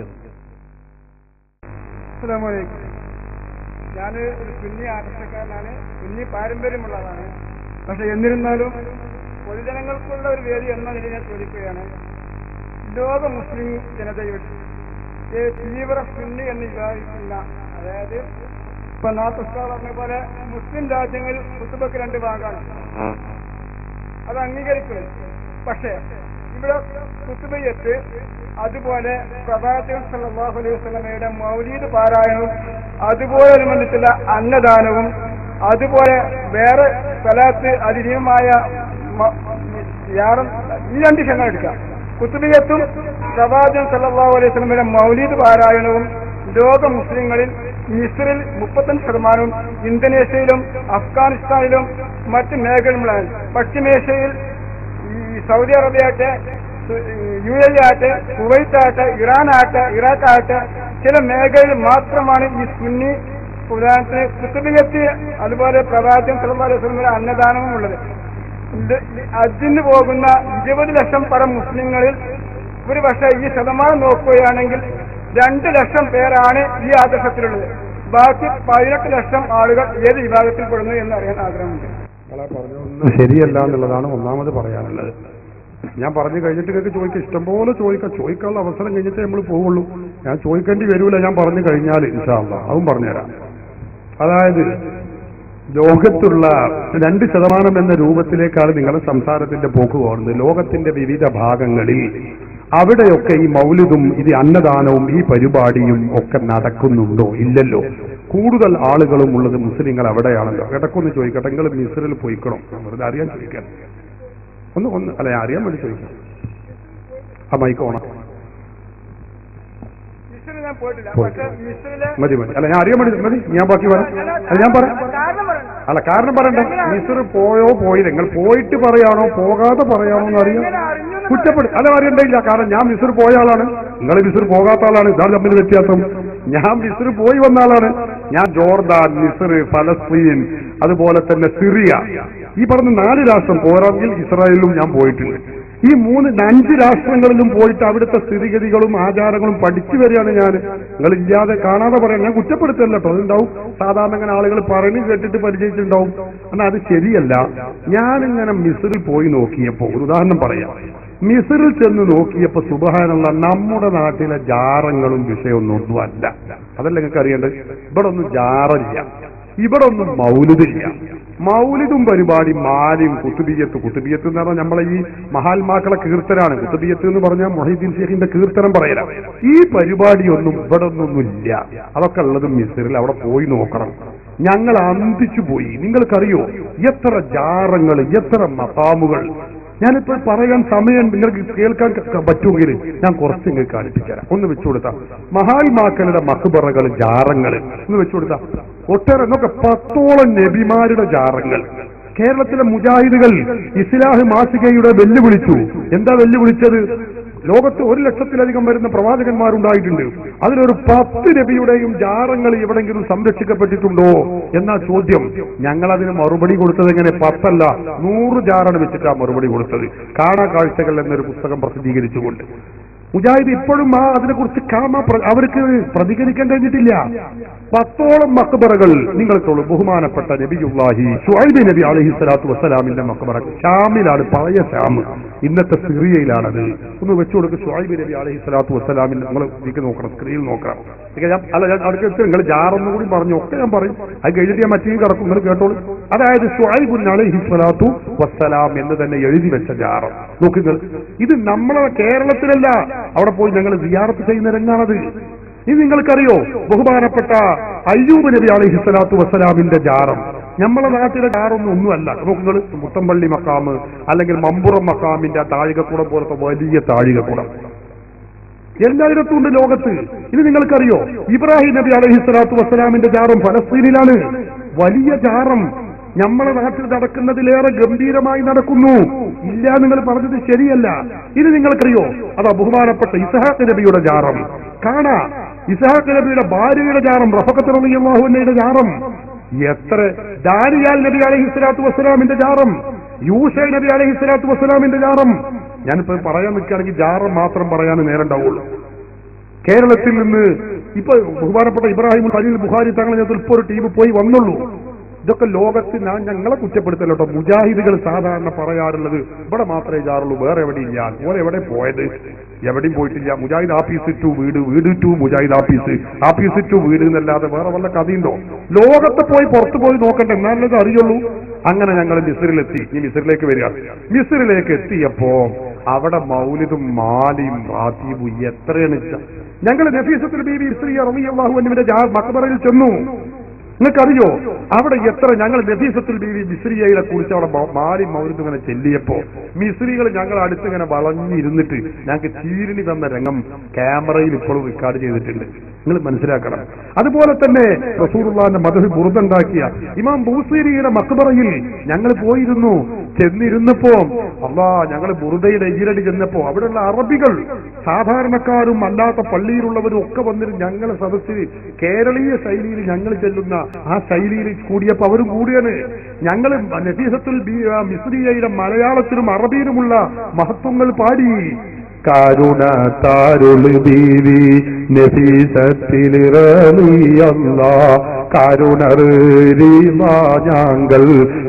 ഞാൻ ഒരു സുന്നി ആദർശക്കാരനാണ് സുന്നി പാരമ്പര്യമുള്ളതാണ് പക്ഷെ എന്നിരുന്നാലും പൊതുജനങ്ങൾക്കുള്ള ഒരു വേദി എന്ന നിലയിൽ ഞാൻ ചോദിക്കുകയാണ് ലോക മുസ്ലിം ജനതയുടെ ഈ തീവ്ര സുന്നി എന്ന് വിചാരിക്കുന്ന അതായത് ഇപ്പൊ നാത്തുസ്താ പറഞ്ഞ പോലെ മുസ്ലിം രാജ്യങ്ങളിൽ കുത്തുബക്ക് രണ്ട് ഭാഗമാണ് അത് അംഗീകരിക്കുന്നു പക്ഷേ ഇവിടെ കുത്തുബയ്യത്ത് അതുപോലെ പ്രവാചകൻ സല്ലല്ലാഹു അലൈഹി വസല്ലമയുടെ മൗലീദ് പാരായണവും അതുപോലെ അനുബന്ധിച്ചുള്ള അന്നദാനവും അതുപോലെ വേറെ സ്ഥലത്ത് അതിരീയമായ മ- യാറും ഈ രണ്ട് ക്ഷണം എടുക്കാം കുത്തുബിയത്തും പ്രവാചകൻ സല്ലല്ലാഹു അലൈഹി വസല്ലമയുടെ മൗലീദ് പാരായണവും ലോക മുസ്ലിങ്ങളിൽ മിസ്രിൽ മുപ്പത്തഞ്ച് ശതമാനവും ഇന്തോനേഷ്യയിലും അഫ്ഗാനിസ്ഥാനിലും മറ്റ് മേഖലകളിലാണ് പശ്ചിമേഷ്യയിൽ ഈ സൗദി അറേബ്യ ആകട്ടെ യു എ ആകട്ടെ കുവൈറ്റ് ആകട്ടെ ഇറാൻ ആകട്ടെ ഇറാഖ് ആകട്ടെ ചില മേഖലയിൽ മാത്രമാണ് ഈ സുന്നി ഉദാഹരണത്തിന് കുത്തുബിയത്ത് അതുപോലെ പ്രവാചകൻ സലഹുലി അന്നദാനവും ഉള്ളത് ഇത് അതിന് പോകുന്ന ഇരുപത് ലക്ഷം പരം മുസ്ലിങ്ങളിൽ ഒരു പക്ഷേ ഈ ശതമാനം നോക്കുകയാണെങ്കിൽ രണ്ട് ലക്ഷം പേരാണ് ഈ ആദർശത്തിലുള്ളത് ബാക്കി പതിനെട്ട് ലക്ഷം ആളുകൾ ഏത് വിഭാഗത്തിൽ പെടുന്നു എന്ന് അറിയാൻ ആഗ്രഹമുണ്ട് മക്കളെ പറഞ്ഞൊന്നും ശരിയല്ല എന്നുള്ളതാണ് ഒന്നാമത് പറയാനുള്ളത് ഞാൻ പറഞ്ഞു കഴിഞ്ഞിട്ട് നിങ്ങൾക്ക് ചോദിക്കാം ഇഷ്ടംപോലെ ചോദിക്കാം ചോദിക്കാനുള്ള അവസരം കഴിഞ്ഞിട്ടേ നമ്മൾ പോവുള്ളൂ ഞാൻ ചോദിക്കേണ്ടി വരൂല ഞാൻ പറഞ്ഞു കഴിഞ്ഞാൽ ഇൻഷാല്ല അതും പറഞ്ഞുതരാം അതായത് ലോകത്തുള്ള രണ്ട് ശതമാനം എന്ന രൂപത്തിലേക്കാണ് നിങ്ങളുടെ സംസാരത്തിന്റെ പോക്ക് പോകുന്നത് ലോകത്തിന്റെ വിവിധ ഭാഗങ്ങളിൽ അവിടെയൊക്കെ ഈ മൗലിദും ഇത് അന്നദാനവും ഈ പരിപാടിയും ഒക്കെ നടക്കുന്നുണ്ടോ ഇല്ലല്ലോ കൂടുതൽ ആളുകളും ഉള്ളത് മുസ്ലിങ്ങൾ അവിടെയാണല്ലോ ഇടക്കൊന്ന് ചോദിക്കട്ടെ നിങ്ങൾ മിസ്രിൽ പോയിക്കണം വെറുതെ അറിയാൻ ചോദിക്കാൻ ഒന്ന് ഒന്ന് അല്ല അറിയാൻ വേണ്ടി ചോദിക്കാം ആ മൈക്ക് ഓണം മിസ്രിൽ ഞാൻ പോയിട്ടില്ല പോയി. പക്ഷെ മിസ്രില് മതി മതി അല്ല ഞാൻ അറിയാൻ വേണ്ടി മതി ഞാൻ ബാക്കി പറയാം അല്ല ഞാൻ പറയാം കാരണം പറയണം അല്ല കാരണം പറയണ്ടേ മിസ്ർ പോയോ പോയില്ല നിങ്ങൾ പോയിട്ട് പറയാണോ പോകാതെ പറയാണോ എന്ന് അറിയാം കുറ്റപ്പെടും അല്ല അറിയണ്ടില്ല കാരണം ഞാൻ മിസ്ർ പോയ ആളാണ് നിങ്ങൾ മിസ്ർ പോകാത്ത ആളാണ് ഇതാണ് തമ്മിൽ വ്യത്യാസം ഞാൻ മിസ്ർ പോയി വന്ന ആളാണ് ഞാൻ ജോർദാൻ മിസ്ർ ഫലസ്തീൻ അതുപോലെ തന്നെ സിറിയ ഈ പറഞ്ഞ നാല് രാഷ്ട്രം പോരാമെങ്കിൽ ഇസ്രായേലിലും ഞാൻ പോയിട്ടുണ്ട് ഈ മൂന്ന് അഞ്ച് രാഷ്ട്രങ്ങളിലും പോയിട്ട് അവിടുത്തെ സ്ഥിതിഗതികളും ആചാരങ്ങളും പഠിച്ചു വരികയാണ് ഞാൻ നിങ്ങൾ ഇല്ലാതെ കാണാതെ പറയാം ഞാൻ കുറ്റപ്പെടുത്തല്ല കേട്ടോ അതുണ്ടാവും സാധാരണ അങ്ങനെ ആളുകൾ പറഞ്ഞു കേട്ടിട്ട് പരിചയിച്ചിട്ടുണ്ടാവും എന്നാൽ അത് ശരിയല്ല ഞാനിങ്ങനെ മിസ്രിൽ പോയി നോക്കിയപ്പോ ഒരു ഉദാഹരണം പറയാം മിസ്രിൽ ചെന്ന് നോക്കിയപ്പോ സുബഹാനുള്ള നമ്മുടെ നാട്ടിലെ ജാറങ്ങളും വിഷയമൊന്നും ഒന്നും അല്ല അതല്ല നിങ്ങൾക്ക് അറിയേണ്ടത് ഇവിടെ ഒന്നും ജാറില്ല ഇവിടെ ഒന്നും മൗലിദില്ല മൗലിദും പരിപാടി മാലിയും കുത്തുബിയത്ത് കുത്തുബിയത്ത് എന്ന് പറഞ്ഞാൽ നമ്മളെ ഈ മഹാത്മാക്കളെ കീർത്തനാണ് കുത്തുബിയത്ത് എന്ന് പറഞ്ഞാൽ മൊഹീദ്ദീൻ ഷെയ്ഖിന്റെ കീർത്തനം പറയല ഈ പരിപാടിയൊന്നും ഇവിടെ ഒന്നൊന്നുമില്ല അതൊക്കെ ഉള്ളത് മിസ്രിൽ അവിടെ പോയി നോക്കണം ഞങ്ങൾ അന്തിച്ചു പോയി നിങ്ങൾക്കറിയോ എത്ര ജാറങ്ങൾ എത്ര മതാമുകൾ ഞാനിപ്പോൾ പറയാൻ സമയം നിങ്ങൾക്ക് കേൾക്കാൻ ക- പറ്റുമെങ്കിൽ ഞാൻ കുറച്ച് നിങ്ങൾക്ക് കാണിപ്പിച്ചുതരാം ഒന്ന് വെച്ചു കൊടുത്താ മഹാത്മാക്കളുടെ മക്കുബറകൾ ജാറങ്ങൾ ഒന്ന് വെച്ചു കൊടുത്താ ഒട്ടേറെ എന്നൊക്കെ പത്തോളം നബിമാരുടെ ജാറങ്ങൾ കേരളത്തിലെ മുജാഹിദുകൾ ഇസ്ലാഹ് മാസികയുടെ വെല്ലുവിളിച്ചു എന്താ വെല്ലുവിളിച്ചത് ലോകത്ത് ഒരു ലക്ഷത്തിലധികം വരുന്ന പ്രവാചകന്മാരുണ്ടായിട്ടുണ്ട് അതിലൊരു പത്ത് നബിയുടെയും ജാറങ്ങൾ എവിടെങ്കിലും സംരക്ഷിക്കപ്പെട്ടിട്ടുണ്ടോ എന്നാ ചോദ്യം ഞങ്ങൾ അതിന് മറുപടി കൊടുത്തത് എങ്ങനെ പത്തല്ല നൂറ് ജാറാണ് വെച്ചിട്ടാ മറുപടി കൊടുത്തത് കാണാ കാഴ്ചകൾ എന്നൊരു പുസ്തകം പ്രസിദ്ധീകരിച്ചുകൊണ്ട് മുജാഹിദ് ഇപ്പോഴും ആ അതിനെക്കുറിച്ച് കാമ പ്ര- അവർക്ക് പ്രതികരിക്കാൻ കഴിഞ്ഞിട്ടില്ല പത്തോളം മക്ബറകൾ നിങ്ങൾക്കുള്ളൂ ബഹുമാനപ്പെട്ട നബിയുല്ലാഹി ഷുഐബ് നബി അലഹി സ്വലാത്തു വസ്സലാമിന്റെ മക്ബറ ഷാമിലാണ് പഴയ ഷാം ഇന്നത്തെ സിറിയയിലാണത് ഒന്ന് വെച്ചു കൊടുക്കുക ഷുഐബ് നബി അലഹി സ്വലാത്തു വസ്സലാമിൽ നിങ്ങൾ ഇതിക്ക് നോക്കണം സ്ക്രീനിൽ നോക്കണം ഇത് ഞാൻ അല്ല ഞാൻ അടുത്ത് വെച്ച് നിങ്ങൾ ജാറൊന്നും കൂടി പറഞ്ഞു ഒക്കെ ഞാൻ പറയും അത് കഴിഞ്ഞിട്ട് ഞാൻ മറ്റേ കിടക്കും നിങ്ങൾ കേട്ടോളൂ അതായത് ഷുഐബുൻ അലഹി സ്വലാത്തു വസ്സലാം എന്ന് തന്നെ എഴുതി വെച്ച ജാറം നോക്കുക ഇത് നമ്മളെ കേരളത്തിലല്ല അവിടെ പോയി ഞങ്ങൾ സിയാറത്ത് ചെയ്യുന്ന രംഗാണത് ഇത് നിങ്ങൾക്കറിയോ ബഹുമാനപ്പെട്ട അയ്യൂബ് നബി അലൈഹി സ്വലാത്തു വസ്സലാമിന്റെ ജാറം നമ്മളെ നാട്ടിലെ ജാറൊന്നും ഒന്നുമല്ല നോക്കുങ്ങൾ മുത്തമ്പള്ളി മക്കാമ് അല്ലെങ്കിൽ മമ്പുറം മക്കാമിന്റെ ആ താഴികക്കുടം പോലത്തെ വലിയ താഴികക്കുടം എല്ലായിടത്തും ഉണ്ട് ലോകത്ത് ഇത് നിങ്ങൾക്കറിയോ ഇബ്രാഹിം നബി അലൈഹി സ്വലാത്തു വസ്സലാമിന്റെ ജാറും ഫലസ്തീനിലാണ് വലിയ ജാറം നമ്മളെ നാട്ടിൽ നടക്കുന്നതിലേറെ ഗംഭീരമായി നടക്കുന്നു ഇല്ല നിങ്ങൾ പറഞ്ഞത് ശരിയല്ല ഇത് നിങ്ങൾക്കറിയോ അതാ ബഹുമാനപ്പെട്ട ഇസഹാഖ് നബിയുടെ ജാറം കാണാ ഇസഹാഖ് നബിയുടെ ഭാര്യയുടെ ജാറം റഫക്കത്ത് റളിയല്ലാഹുവിന്റെ ജാറം എത്ര ദാനിയാൽ നബി അലൈഹി സ്വലാത്തു വസ്സലാമിന്റെ ജാറം യൂഷ നബി അലൈഹി സ്വലാത്തു വസ്സലാമിന്റെ ജാറം ഞാനിപ്പോ പറയാൻ നിൽക്കുകയാണെങ്കിൽ ജാറം മാത്രം പറയാൻ നേരം ഉണ്ടാവുള്ളൂ കേരളത്തിൽ നിന്ന് ഇപ്പൊ ബഹുമാനപ്പെട്ട ഇബ്രാഹിം ഖലീൽ ബുഖാരി തങ്ങളെ നേതൃത്വത്തിൽ ഇപ്പൊ ഒരു ടീം പോയി വന്നുള്ളൂ ഇതൊക്കെ ലോകത്ത് ഞാൻ ഞങ്ങളെ കുറ്റപ്പെടുത്തല്ലോ കേട്ടോ മുജാഹിദുകൾ സാധാരണ പറയാറുള്ളത് ഇവിടെ മാത്രമേ ജാറുള്ളൂ വേറെ എവിടെയില്ല ഓരെ എവിടെ പോയത് എവിടെയും പോയിട്ടില്ല മുജാഹിദ് ആഫീസ് ടു വീട് വീട് to Mujahid office office to വീട് എന്നല്ലാതെ വേറെ വല്ല കഥയുണ്ടോ ലോകത്ത് പോയി പുറത്തു പോയി നോക്കട്ടെ എന്നാലേ ഇത് അറിയുള്ളൂ അങ്ങനെ ഞങ്ങൾ മിസ്രിലെത്തി ഈ മിസ്രിലേക്ക് വരിക മിസ്രിലേക്ക് എത്തിയപ്പോ അവിടെ മൗലിദും മാലിയും റാത്തീബും എത്രയാണ് ഞങ്ങൾ നഫീസത്തുൽ ബീബി സ്ത്രീ റളിയല്ലാഹു അൻഹുവിന്റെ ജാ- മക്ബറയിൽ ചെന്നു നിങ്ങൾക്കറിയോ അവിടെ എത്ര ഞങ്ങൾ നഫീസത്തുൽ ബീവി മിസ്രിയയിലെ കുറിച്ച് അവിടെ മ- മാലി മൗലിദ് ഇങ്ങനെ ചെല്ലിയപ്പോ മിസ്രികൾ ഞങ്ങൾ അടുത്ത് ഇങ്ങനെ വളഞ്ഞിരുന്നിട്ട് ഞങ്ങൾക്ക് ചീരിണി തന്ന രംഗം ക്യാമറയിൽ ഇപ്പോഴും റെക്കോർഡ് ചെയ്തിട്ടുണ്ട് നിങ്ങൾ മനസ്സിലാക്കണം അതുപോലെ തന്നെ റസൂറുള്ളാന്റെ മധു ബുറുദുണ്ടാക്കിയ ഇമാം ബൂസീരിയുടെ മക്ബറയിൽ ഞങ്ങൾ പോയിരുന്നു ചെന്നിരുന്നപ്പോ അള്ളാ ഞങ്ങൾ ബുറുദയുടെ ഈരടി ചെന്നപ്പോ അവിടെയുള്ള അറബികൾ സാധാരണക്കാരും അല്ലാത്ത പള്ളിയിലുള്ളവരും ഒക്കെ വന്നിട്ട് ഞങ്ങളെ സദസ്സിൽ കേരളീയ ശൈലിയിൽ ഞങ്ങൾ ചെല്ലുന്ന ആ ശൈലിയിൽ കൂടിയപ്പോ അവരും കൂടിയാണ് ഞങ്ങൾ നഫീസത്തുൽ ബി- ആ മിസ്രിയയുടെ മലയാളത്തിലും അറബിയിലുമുള്ള മഹത്വങ്ങൾ പാടി കരുണ താരുൾ ബീവി നഫീസത്തിൽ റളിയല്ലാ കരുണറീമ ഞങ്ങൾ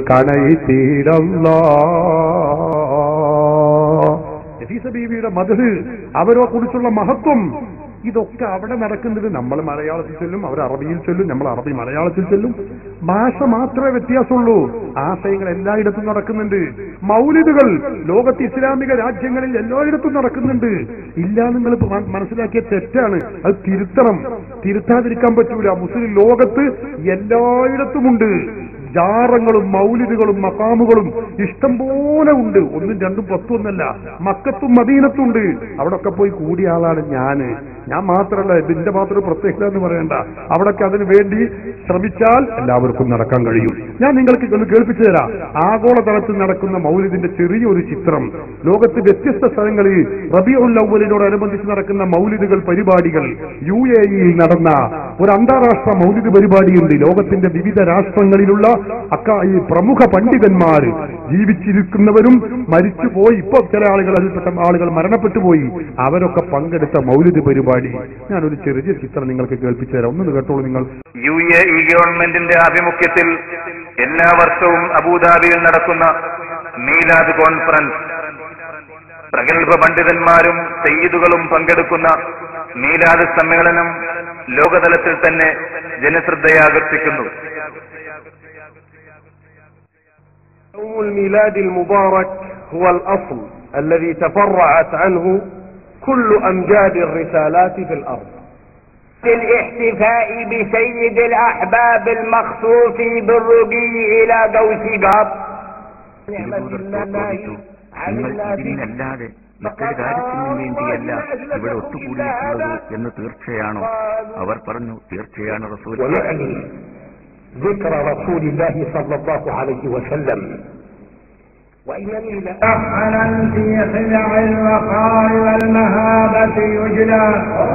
കണയിത്തീരല്ല ബീവിയുടെ മധു അവരെ കുറിച്ചുള്ള മഹത്വം ഇതൊക്കെ അവിടെ നടക്കുന്നത് നമ്മൾ മലയാളത്തിൽ ചൊല്ലും അവർ അറബിയിൽ ചൊല്ലും നമ്മൾ അറബി മലയാളത്തിൽ ചൊല്ലും ഭാഷ മാത്രമേ വ്യത്യാസമുള്ളൂ ആശയങ്ങൾ എല്ലായിടത്തും നടക്കുന്നുണ്ട് മൗലിദുകൾ ലോകത്ത് ഇസ്ലാമിക രാജ്യങ്ങളിൽ എല്ലായിടത്തും നടക്കുന്നുണ്ട് ഇല്ല നിങ്ങൾ ഇപ്പൊ മ- മനസ്സിലാക്കിയ തെറ്റാണ് അത് തിരുത്തണം തിരുത്താതിരിക്കാൻ പറ്റൂല മുസ്ലിം ലോകത്ത് എല്ലായിടത്തുമുണ്ട് ജാറങ്ങളും മൗലിദുകളും മക്കാമുകളും ഇഷ്ടം പോലെ ഉണ്ട് ഒന്നും രണ്ടും പത്തും ഒന്നല്ല മക്കത്തും മദീനത്തും ഉണ്ട് അവിടെ ഒക്കെ പോയി കൂടിയ ആളാണ് ഞാന് ഞാൻ മാത്രമല്ല ഇതിന്റെ മാത്രം ഒരു പ്രത്യേകത എന്ന് പറയണ്ട അവിടൊക്കെ അതിനു വേണ്ടി ശ്രമിച്ചാൽ എല്ലാവർക്കും നടക്കാൻ കഴിയും ഞാൻ നിങ്ങൾക്ക് ഒന്ന് കേൾപ്പിച്ചു തരാം ആഗോളതലത്തിൽ നടക്കുന്ന മൗലിദിന്റെ ചെറിയൊരു ചിത്രം ലോകത്ത് വ്യത്യസ്ത സ്ഥലങ്ങളിൽ റബിയുൽ അവലിനോടനുബന്ധിച്ച് നടക്കുന്ന മൗലിദുകൾ പരിപാടികൾ യു എ ഇയിൽ നടന്ന ഒരു അന്താരാഷ്ട്ര മൗലിദ് പരിപാടിയുണ്ട് ലോകത്തിന്റെ വിവിധ രാഷ്ട്രങ്ങളിലുള്ള അക്ക ഈ പ്രമുഖ പണ്ഡിതന്മാർ ജീവിച്ചിരിക്കുന്നവരും മരിച്ചുപോയി ഇപ്പൊ ചില ആളുകൾ അതിൽപ്പെട്ട ആളുകൾ മരണപ്പെട്ടു പോയി അവരൊക്കെ പങ്കെടുത്ത മൗലിദ് പരിപാടി ഞാനൊരു ചെറിയ ചിത്രം നിങ്ങൾക്ക് കേൾപ്പിച്ചു തരാം ഒന്ന് കേട്ടോളൂ നിങ്ങൾ യു എ ഇ ഗവൺമെന്റിന്റെ ആഭിമുഖ്യത്തിൽ എല്ലാ വർഷവും അബുദാബിയിൽ നടക്കുന്ന മീലാദ് കോൺഫറൻസ് പ്രഗത്ഭ പണ്ഡിതന്മാരും സയ്യിദുകളും പങ്കെടുക്കുന്ന മീലാദ് സമ്മേളനം ലോകതലത്തിൽ തന്നെ ജനശ്രദ്ധയാകർഷിക്കുന്നു يوم الميلاد المبارك هو الأصل الذي تفرعت عنه كل أمجاد الرسالات في الأرض الاحتفاء بسيد الأحباب المخصوص بالرقي إلى قوس قاب നിങ്ങൾ ഇതിനല്ലാതെ മറ്റൊരു കാര്യത്തിനും വേണ്ടിയല്ല ഇവിടെ ഒത്തുകൂടിയിട്ടുള്ളത് എന്ന് തീർച്ചയാണോ അവർ പറഞ്ഞു തീർച്ചയാണ് റസൂൽ ويعني ذكر رسول الله صلى الله عليه وسلم وإنني لا أحنا في خلع الوقار والمهابة يجلى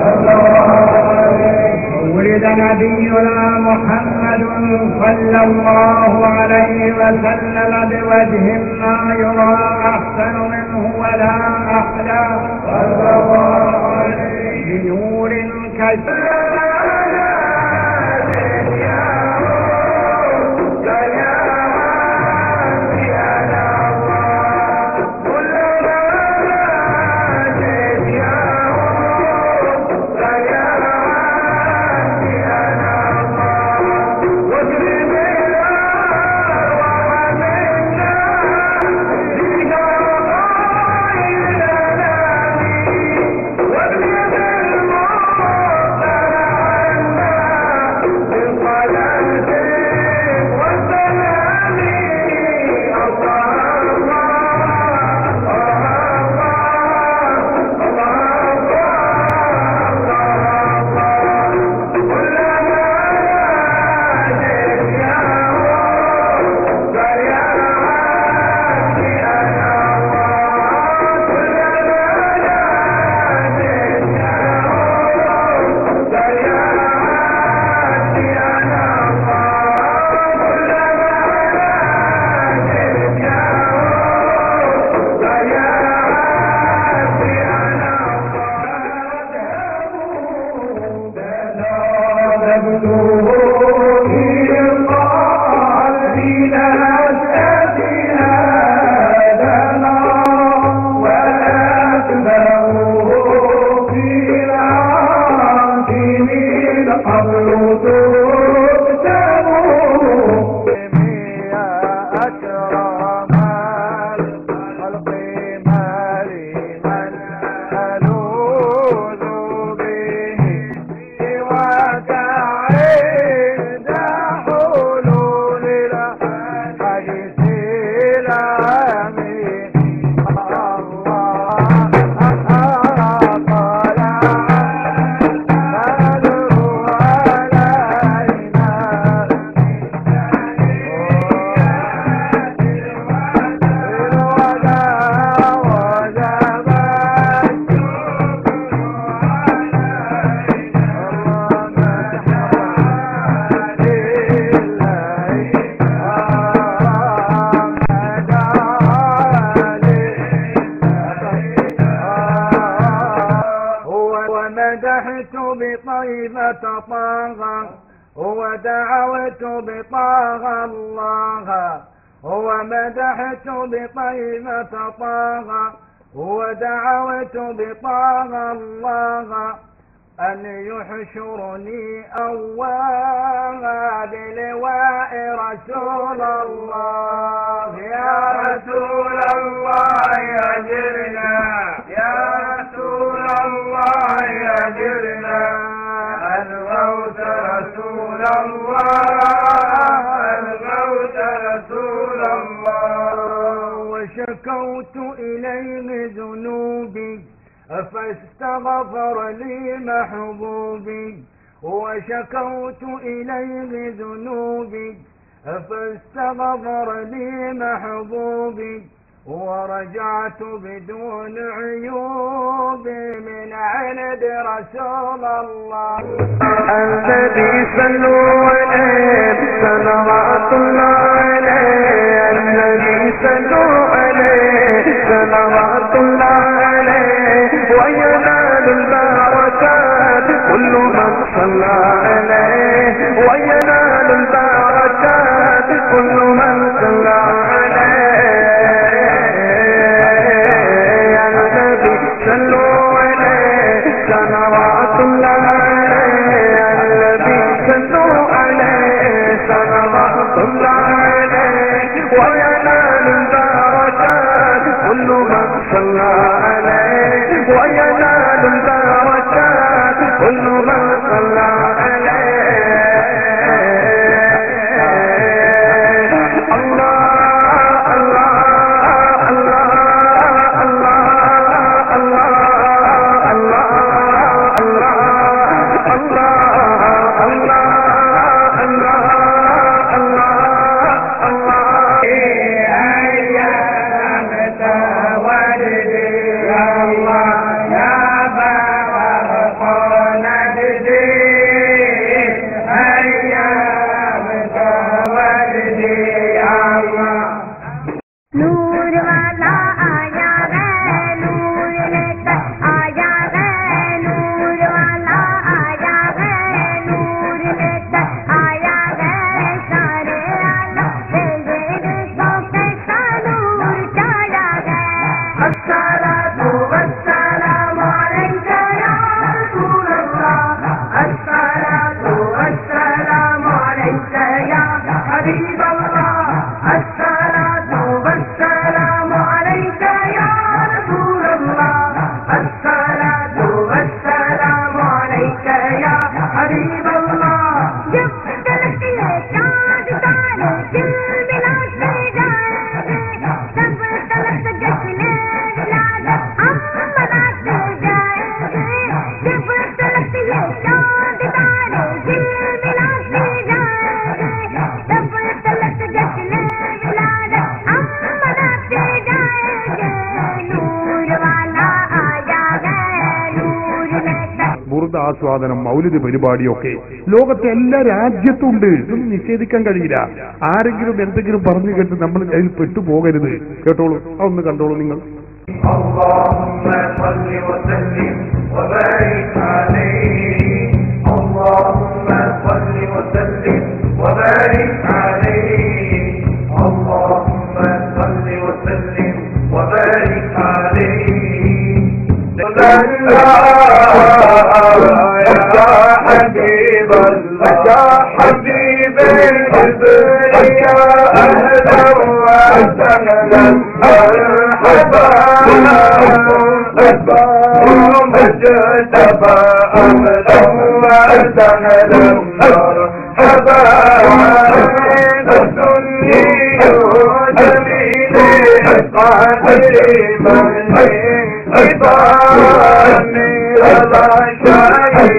ولد نبينا محمد صلى الله عليه وسلم بوجه ما يرى أحسن منه ولا أحلى صلى الله عليه بنور ومدحت بطيبة طه ودعوت بطه الله ومدحت بطيبة طه ودعوت بطه الله أن يحشرني أواها بلواء رسول الله يا رسول الله أجرنا يا رسول الله أجرنا الموت رسول الله الموت رسول الله وشكوت إليه ذنوبي فاستغفر لي محبوبي وشكوت إليه ذنوبي فاستغفر لي محبوبي ورجعت بدون عيوب من عند رسول الله الذي صلوا عليه صلوات الله عليه الذي صلوا عليه صلوات الله عليه وينال البركات كل من صلى عليه وينال البركات كل من صلى عليه يا النبي صلوا عليه صلوات الله عليه الذي صلوا عليه صلوات الله عليه وينال البركات كل من صلى عليه وينال البركات كل من صلى عليه الله الله الله الله الله नूर वाला आया है नूर लेकर आया है नूर वाला आया है नूर लेकर आया है सारे आलम तेरे सौ कैसा नूर छाया है अस्सलातु वस्सलामु अलैका या रसूल अल्लाह अस्सलातु वस्सलामु अलैका या हबीब अल्लाह अस्सलातु वस्सलामु अलैका या रसूल अल्लाह अस्सलातु वस्सलामु अलैका या हबीब अल्लाह जब तलक ये चांद तारे दिल मिलाते जाएंगे तब तलक जश्न विलादत हम मनाते जाएंगे जब तलक ये चांद तारे दिल मिलाते जाएंगे तब तलक जश्न विलादत हम मनाते जाएंगे नूर वाला आया है नूर लेकर ബുറുദ ആസ്വാദനം മൗലിദ് പരിപാടിയൊക്കെ ലോകത്തെ എല്ലാ രാജ്യത്തും ഉണ്ട് ഇതൊന്നും നിഷേധിക്കാൻ കഴിയില്ല ആരെങ്കിലും എന്തെങ്കിലും പറഞ്ഞു കേട്ട് നമ്മൾ അതിൽ പെട്ടുപോകരുത് കേട്ടോളൂ അതൊന്ന് കണ്ടോളൂ നിങ്ങൾ اللهم صل وسلم وبارك عليه اللهم صل وسلم وبارك عليه اللهم صل وسلم وبارك عليه يا حبيب الله يا حبيب الجبر يا أهلا وسهلا مرحبا مرحبا مجتبى أهلا وسهلا مرحبا الدنيا جميل قادر من عظامي رضا شاعر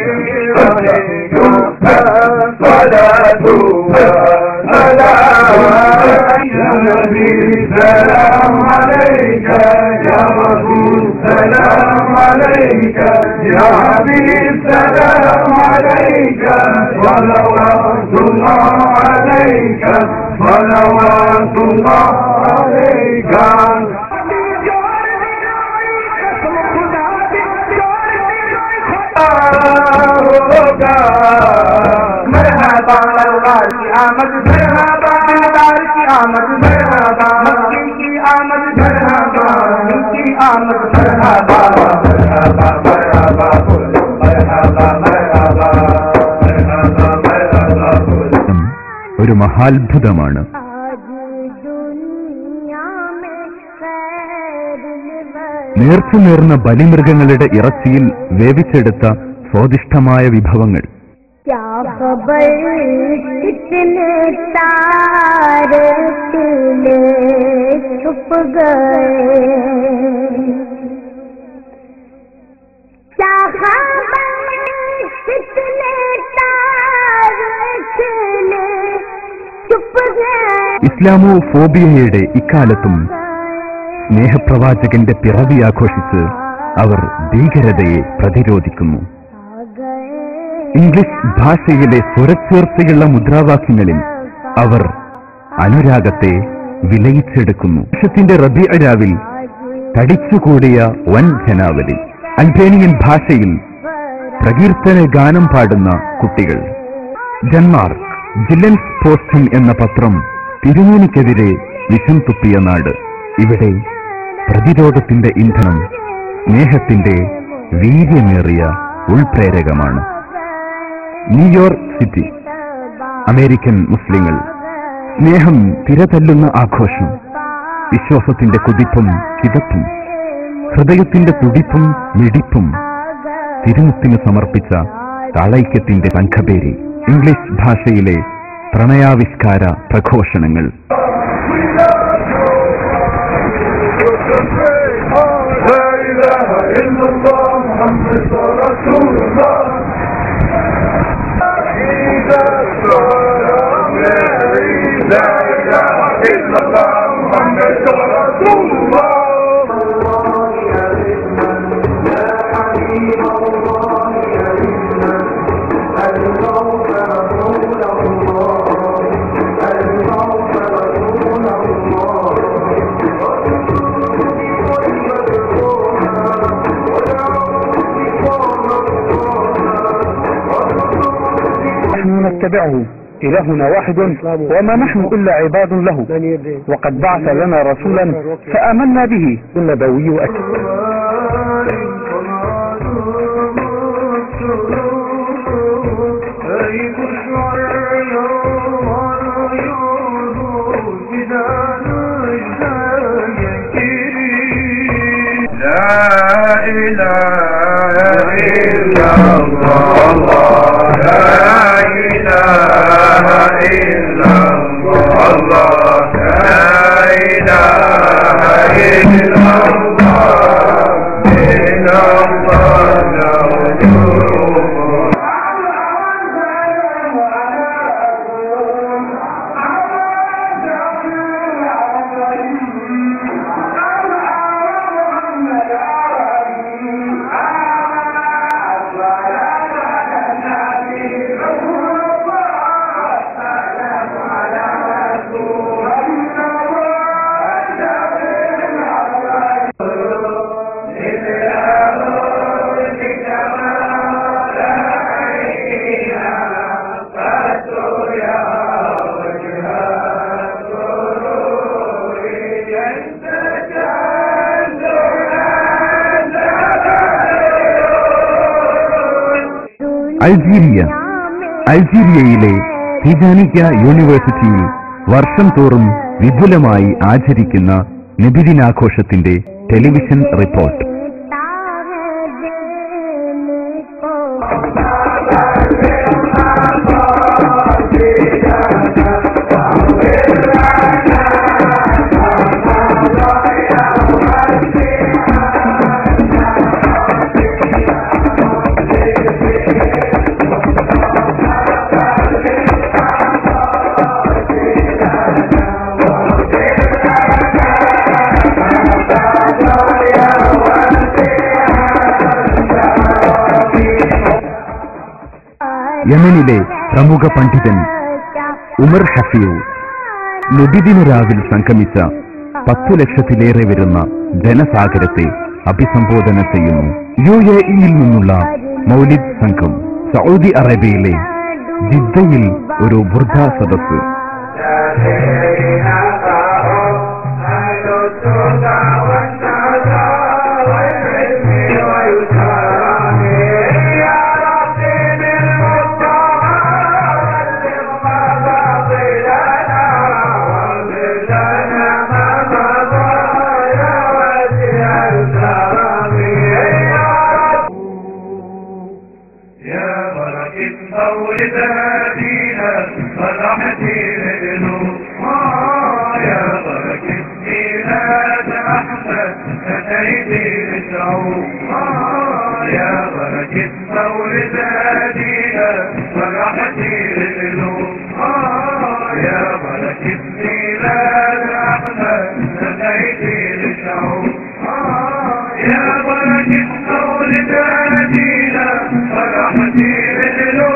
صلاة يا نبي سلام عليك يا رسول سلام عليك يا حبيب سلام عليك صلوات الله عليك صلوات الله عليك مرحبا दरबार की आमद मरहबा दिलदार की आमद मरहबा मक्की की आमद मरहबा की आमद मरहबा मरहबा मरहबा बोल मरहबा मरहबा मरहबा मरहबा बोल ഒരു മഹാത്ഭുതമാണ് आज दुनिया में खैर നേർച്ചു നേർന്ന ബലിമൃഗങ്ങളുടെ ഇറച്ചിയിൽ വേവിച്ചെടുത്ത സ്വാദിഷ്ടമായ വിഭവങ്ങൾ क्या खबर कितने तारे तिले छुप गए क्या खबर कितने तारे तिले छुप गए ഇസ്ലാമോ ഫോബിയയുടെ ഇക്കാലത്തും സ്നേഹപ്രവാചകന്റെ പിറവി ആഘോഷിച്ച് അവർ ഭീകരതയെ പ്രതിരോധിക്കുന്നു ഇംഗ്ലീഷ് ഭാഷയിലെ സ്വരച്ചേർച്ചയുള്ള മുദ്രാവാക്യങ്ങളിൽ അവർ അനുരാഗത്തെ വിലയിച്ചെടുക്കുന്നു വർഷത്തിന്റെ റബിഅരാവിൽ തടിച്ചുകൂടിയ വൻ ജനാവലി അൽബേനിയൻ ഭാഷയിൽ പ്രകീർത്തന ഗാനം പാടുന്ന കുട്ടികൾ ഡെൻമാർക്ക് ജില്ലൻസ് പോസ്റ്റൻ എന്ന പത്രം തിരുമേനിക്കെതിരെ വിഷം തുപ്പിയ നാട് ഇവിടെ പ്രതിരോധത്തിന്റെ ഇന്ധനം സ്നേഹത്തിന്റെ വീര്യമേറിയ ഉൾപ്രേരകമാണ് ന്യൂയോർക്ക് സിറ്റി അമേരിക്കൻ മുസ്ലിങ്ങൾ സ്നേഹം തിരതല്ലുന്ന ആഘോഷം വിശ്വാസത്തിന്റെ കുതിപ്പും കിതപ്പും ഹൃദയത്തിന്റെ തുടിപ്പും മിടിപ്പും തിരുമുത്തിന് സമർപ്പിച്ച താളൈക്യത്തിന്റെ സംഘപേരി ഇംഗ്ലീഷ് ഭാഷയിലെ പ്രണയാവിഷ്കാര പ്രഘോഷണങ്ങൾ نحن نتبعه إلهنا واحد وما نحن إلا عباد له وقد بعث لنا رسولا فآمنا به النبوي أكد لا إله إلا الله لا إله إلا الله لا إله إلا الله إلا الله نرجوه അൾജീരിയ അൾജീരിയയിലെ ടിജാനിക്ക യൂണിവേഴ്സിറ്റിയിൽ വർഷം തോറും വിപുലമായി ആചരിക്കുന്ന നബിദിനാഘോഷത്തിന്റെ ടെലിവിഷൻ റിപ്പോർട്ട് യമനിലെ പ്രമുഖ പണ്ഡിതൻ ഉമർ ഹഫീവ് നബിദിന രാവിൽ സംഗമിച്ച പത്തു ലക്ഷത്തിലേറെ വരുന്ന ജനസാഗരത്തെ അഭിസംബോധന ചെയ്യുന്നു യു എ ഇയിൽ നിന്നുള്ള മൗലിദ് സംഘം സൗദി അറേബ്യയിലെ ജിദ്ദയിൽ ഒരു വൃദ്ധ സദസ്സ് يا بركة مولد هدينا فرحتي له آه يا بركة ميلاد أحمد أتيتي ندعو آه يا بركة مولد هدينا فرحتي له آه يا بركة ميلاد أحمد أتيتي ندعو آه يا بركة مولد هدينا فرحتي له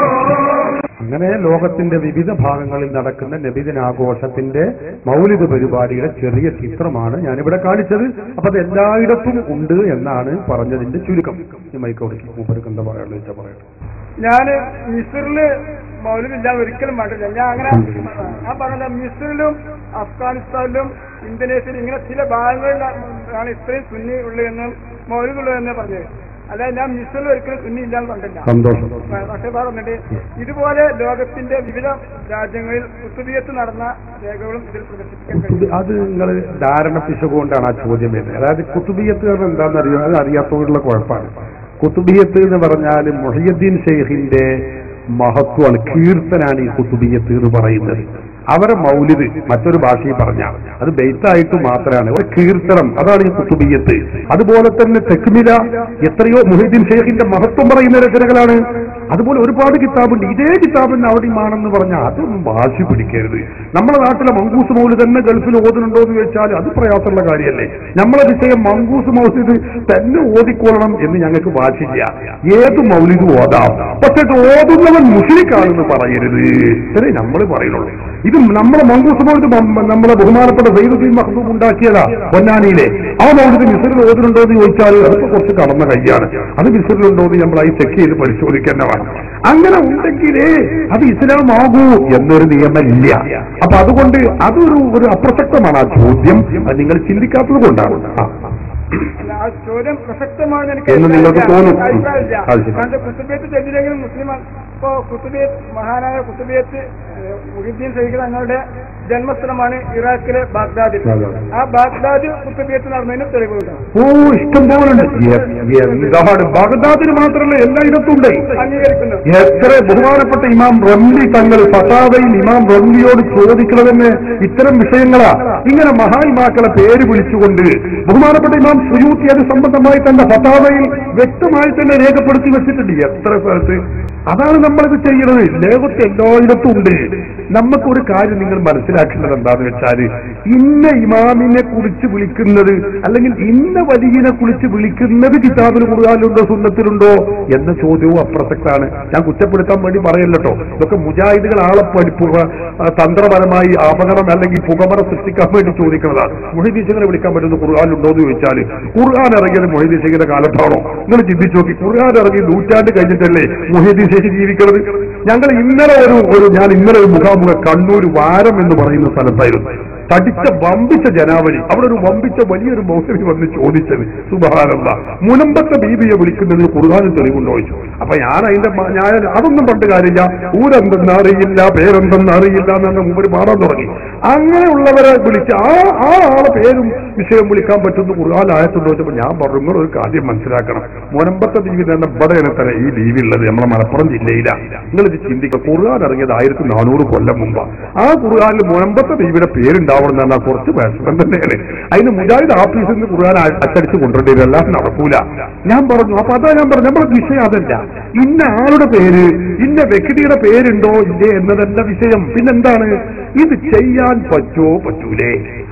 അങ്ങനെ ലോകത്തിന്റെ വിവിധ ഭാഗങ്ങളിൽ നടക്കുന്ന നബിദിനാഘോഷത്തിന്റെ മൗലിക പരിപാടിയുടെ ചെറിയ ചിത്രമാണ് ഞാനിവിടെ കാണിച്ചത് അപ്പൊ അത് എല്ലായിടത്തും ഉണ്ട് എന്നാണ് പറഞ്ഞതിന്റെ ചുരുക്കം ഈ മൈക്കോടിക്ക് മൂപ്പർക്ക് എന്താ പറയാനുള്ളത് വെച്ചാൽ പറയട്ടെ ഞാൻ മിസറില് മൗലിദില്ലാതെ ഒരിക്കലും വേണ്ടില്ല ഞാൻ അങ്ങനെ ഞാൻ പറഞ്ഞത് മിസറിലും അഫ്ഗാനിസ്ഥാനിലും ഇന്തോനേഷ്യയിലും ഇങ്ങനെ ചില ഭാഗങ്ങളിലാണ് ഇത്രയും സുന്നി ഉള്ളതെന്നും മൗലിദുള്ളതെന്ന് പറഞ്ഞത് അല്ലാതെ ഞാൻ മിസറിൽ ഒരിക്കലും സുന്നി ഇല്ലാന്ന് കണ്ടില്ല സന്തോഷം പക്ഷേ പറഞ്ഞിട്ട് ഇതുപോലെ ലോകത്തിന്റെ വിവിധ രാജ്യങ്ങളിൽ കുത്തുബിയത്ത് നടന്ന രേഖകളും ഇതിൽ പ്രദർശിപ്പിക്കാൻ കഴിയും കുത്തുബി- അത് നിങ്ങൾ ധാരണ പിശക് കൊണ്ടാണ് ആ ചോദ്യം വരുന്നത് അതായത് കുത്തുബിയത്ത് എന്ന് എന്താണെന്ന് അറിയോ അത് അറിയാത്തവരുള്ള കുഴപ്പമാണ് കുത്തുബിയത്ത് എന്ന് പറഞ്ഞാൽ മൊഹിയുദ്ദീൻ ഷെയ്ഖിന്റെ മഹത്വമാണ് കീർത്തനാണ് ഈ കുത്തുബിയത്ത് എന്ന് പറയുന്നത് അവരെ മൗലിദ് മറ്റൊരു ഭാഷയിൽ പറഞ്ഞാൽ അത് ബെയ്ത്തായിട്ട് മാത്രമാണ് ഒരു കീർത്തനം അതാണ് ഈ കുത്തുബിയത്ത് അതുപോലെ തന്നെ തെക്കുമില എത്രയോ മുഹീദ്ദീൻ ഷെയ്ഖിന്റെ മഹത്വം പറയുന്ന രചനകളാണ് അതുപോലെ ഒരുപാട് കിതാബുണ്ട് ഇതേ കിതാബിന് അവിടെയുമാണെന്ന് പറഞ്ഞാൽ അതൊന്നും വാശി പിടിക്കരുത് നമ്മുടെ നാട്ടിലെ മങ്കൂസ് മൗലിദ് തന്നെ ഗൾഫിൽ ഓതുന്നുണ്ടോ എന്ന് ചോദിച്ചാൽ അത് പ്രയാസമുള്ള കാര്യമല്ലേ നമ്മളെ വിഷയം മങ്കൂസ് മൗലിദ് തന്നെ ഓതിക്കൊള്ളണം എന്ന് ഞങ്ങൾക്ക് വാശില്ല ഏത് മൗലിദ് ഓതാം പക്ഷെ ഇത് ഓതുന്നവൻ മുസ്ലിക്കാണെന്ന് പറയരുത് ഇത്രേ നമ്മൾ പറയുന്നുള്ളൂ ഇത് നമ്മളെ മങ്കൂസ് മൗലിദ് മ- നമ്മളെ ബഹുമാനപ്പെട്ട സൈദുദ്ദീൻ മഹ്ദൂം ഉണ്ടാക്കിയതാ പൊന്നാനിയിലെ ആ മൗലിദ് മിസറിൽ ഓതുന്നുണ്ടോ എന്ന് ചോദിച്ചാൽ അതിപ്പോ കുറച്ച് കടന്ന കൈയാണ് അത് മിസറിലുണ്ടോ എന്ന് നമ്മൾ ഈ ചെക്ക് ചെയ്ത് പരിശോധിക്കേണ്ട വേണം അങ്ങനെ ഉണ്ടെങ്കിലേ അത് ഇസ്ലാം ആകൂ എന്നൊരു നിയമമില്ല അപ്പൊ അതുകൊണ്ട് അതൊരു ഒരു അപ്രസക്തമാണ് ആ ചോദ്യം അത് നിങ്ങൾ ചിന്തിക്കാത്തത് കൊണ്ടാണ് ആ. അല്ല, ആ ചോദ്യം പ്രസക്തമാണെന്ന് എനിക്ക് എന്ന് നിങ്ങൾക്ക് തോന്നും. അഭിപ്രായമില്ല അത് ശരി. കാരണം കുത്തുബിയത്ത് ചെല്ലില്ലെങ്കിലും മുസ്ലിം ഇപ്പോ കുത്തുബിയത്ത് മഹാനായ കുത്തുബിയത്ത് മുഹിദ്ദീൻ സൈഖ് തങ്ങളുടെ ജന്മസ്ഥലമാണ് ഇറാഖിലെ ബാഗ്ദാദിൽ അതെ. ആ ബാഗ്ദാദ് കുത്തുബിയത്ത് നടന്നതിന് തെളിവുണ്ടാവും ഓ ഇഷ്ടം പോലെ ഉണ്ട് എന്താണ് ബഗ്ദാദിന് മാത്രമല്ല എല്ലായിടത്തും ഉണ്ട് അംഗീകരിക്കുന്നു എത്ര ബഹുമാനപ്പെട്ട ഇമാം റംലി തങ്ങൾ ഫസാദയിൽ ഇമാം റംലിയോട് ചോദിക്കണമെന്ന് ഇത്തരം വിഷയങ്ങളാ ഇങ്ങനെ മഹാത്മാക്കളെ പേര് വിളിച്ചുകൊണ്ട് ബഹുമാനപ്പെട്ട ഇമാം സുയൂത്തി അത് സംബന്ധമായി തന്റെ ഫസാദയിൽ വ്യക്തമായി തന്നെ രേഖപ്പെടുത്തി വെച്ചിട്ടുണ്ട് എത്ര സ്ഥലത്ത് അതാണ് നമ്മളിത് ചെയ്യുന്നത് ലോകത്ത് എല്ലായിടത്തും ഉണ്ട് നമുക്കൊരു കാര്യം നിങ്ങൾ മനസ്സിലാക്കേണ്ടത് എന്താന്ന് വെച്ചാല് ഇന്ന ഇമാമിനെ കുറിച്ച് വിളിക്കുന്നത് അല്ലെങ്കിൽ ഇന്ന വലിയനെ കുറിച്ച് വിളിക്കുന്നത് കിതാബിൽ കുറുകാലുണ്ടോ സുന്നത്തിലുണ്ടോ എന്ന ചോദ്യവും അപ്രസക്താണ് ഞാൻ കുറ്റപ്പെടുത്താൻ വേണ്ടി പറയല്ലോ ഇതൊക്കെ മുജാഹിദുകൾ ആളെ പഠിപ്പുക തന്ത്രപരമായി അപകടം അല്ലെങ്കിൽ പുകമറ സൃഷ്ടിക്കാൻ വേണ്ടി ചോദിക്കുന്നതാണ് മൊഹിദീശകനെ വിളിക്കാൻ പറ്റുന്ന ഖുർആാനുണ്ടോ എന്ന് ചോദിച്ചാൽ ഖുർആൻ ഇറങ്ങിയത് മൊഹിദീശകന്റെ കാലത്താണോ നിങ്ങൾ ചിന്തിച്ചു നോക്കി ഖുർആൻ ഇറങ്ങി നൂറ്റാണ്ട് കഴിഞ്ഞിട്ടല്ലേ മൊഹിദീൻ ശേഷി ജീവിക്കുന്നത് ഞങ്ങൾ ഇന്നലെ ഒരു ഒരു ഞാൻ ഇന്നലെ ഒരു മുഖാമുഖ കണ്ണൂർ വാരം എന്ന് പറയുന്ന സ്ഥലത്തായിരുന്നു തടിച്ച വമ്പിച്ച ജനാവലി അവിടെ ഒരു വമ്പിച്ച വലിയൊരു മൗസരി വന്ന് ചോദിച്ചത് സുബഹാനല്ല മുനമ്പത്തെ ബീബിയെ വിളിക്കുന്നതിന് കുറുകാനും തെളിവുണ്ടോ ചോദിച്ചു അപ്പൊ ഞാൻ അതിന്റെ മ- ഞാൻ അതൊന്നും പണ്ട് കാര്യമില്ല ഊരെന്തെന്ന് അറിയില്ല പേരെന്തെന്ന് അറിയില്ല എന്നെ മുമ്പ് പാടാൻ തുടങ്ങി അങ്ങനെയുള്ളവരെ വിളിച്ച് ആ ആ ആളെ പേരും വിഷയം വിളിക്കാൻ പറ്റുന്ന കുറുകാൻ ആയത്തുണ്ടോ ചോദിച്ചപ്പോൾ ഞാൻ പറഞ്ഞു നിങ്ങൾ ഒരു കാര്യം മനസ്സിലാക്കണം മുനമ്പത്തെ ദ്വീപിൽ തന്നെ ഇവിടെയാണ് തന്നെ ഈ ദ്വീപുള്ളത് നമ്മളെ മലപ്പുറം ജില്ലയിലാണ് നിങ്ങൾ ഇത് ചിന്തിക്കുക കുറുകാൻ ഇറങ്ങിയത് ആയിരത്തി നാനൂറ് കൊല്ലം മുമ്പ് ആ കുറുകാനിൽ മുനമ്പത്തെ ദ്വീപിന്റെ പേരുണ്ടാവണം എന്ന് പറഞ്ഞാൽ കുറച്ച് വിഷമം തന്നെയാണ് അതിന് മുജാഹിദ് ആഫീസിൽ നിന്ന് കുറുകാൻ അച്ചടിച്ച് കൊണ്ടുവരേണ്ടതെല്ലാം നടക്കൂല ഞാൻ പറഞ്ഞു അപ്പൊ അതാ ഞാൻ പറഞ്ഞു നമ്മുടെ വിഷയം അതല്ല ഇന്ന ആളുടെ പേര് ഇന്ന വ്യക്തിയുടെ പേരുണ്ടോ ഇല്ലേ എന്നതല്ല വിഷയം പിന്നെന്താണ് ഇത് ചെയ്യാൻ പറ്റുമോ പറ്റൂലേ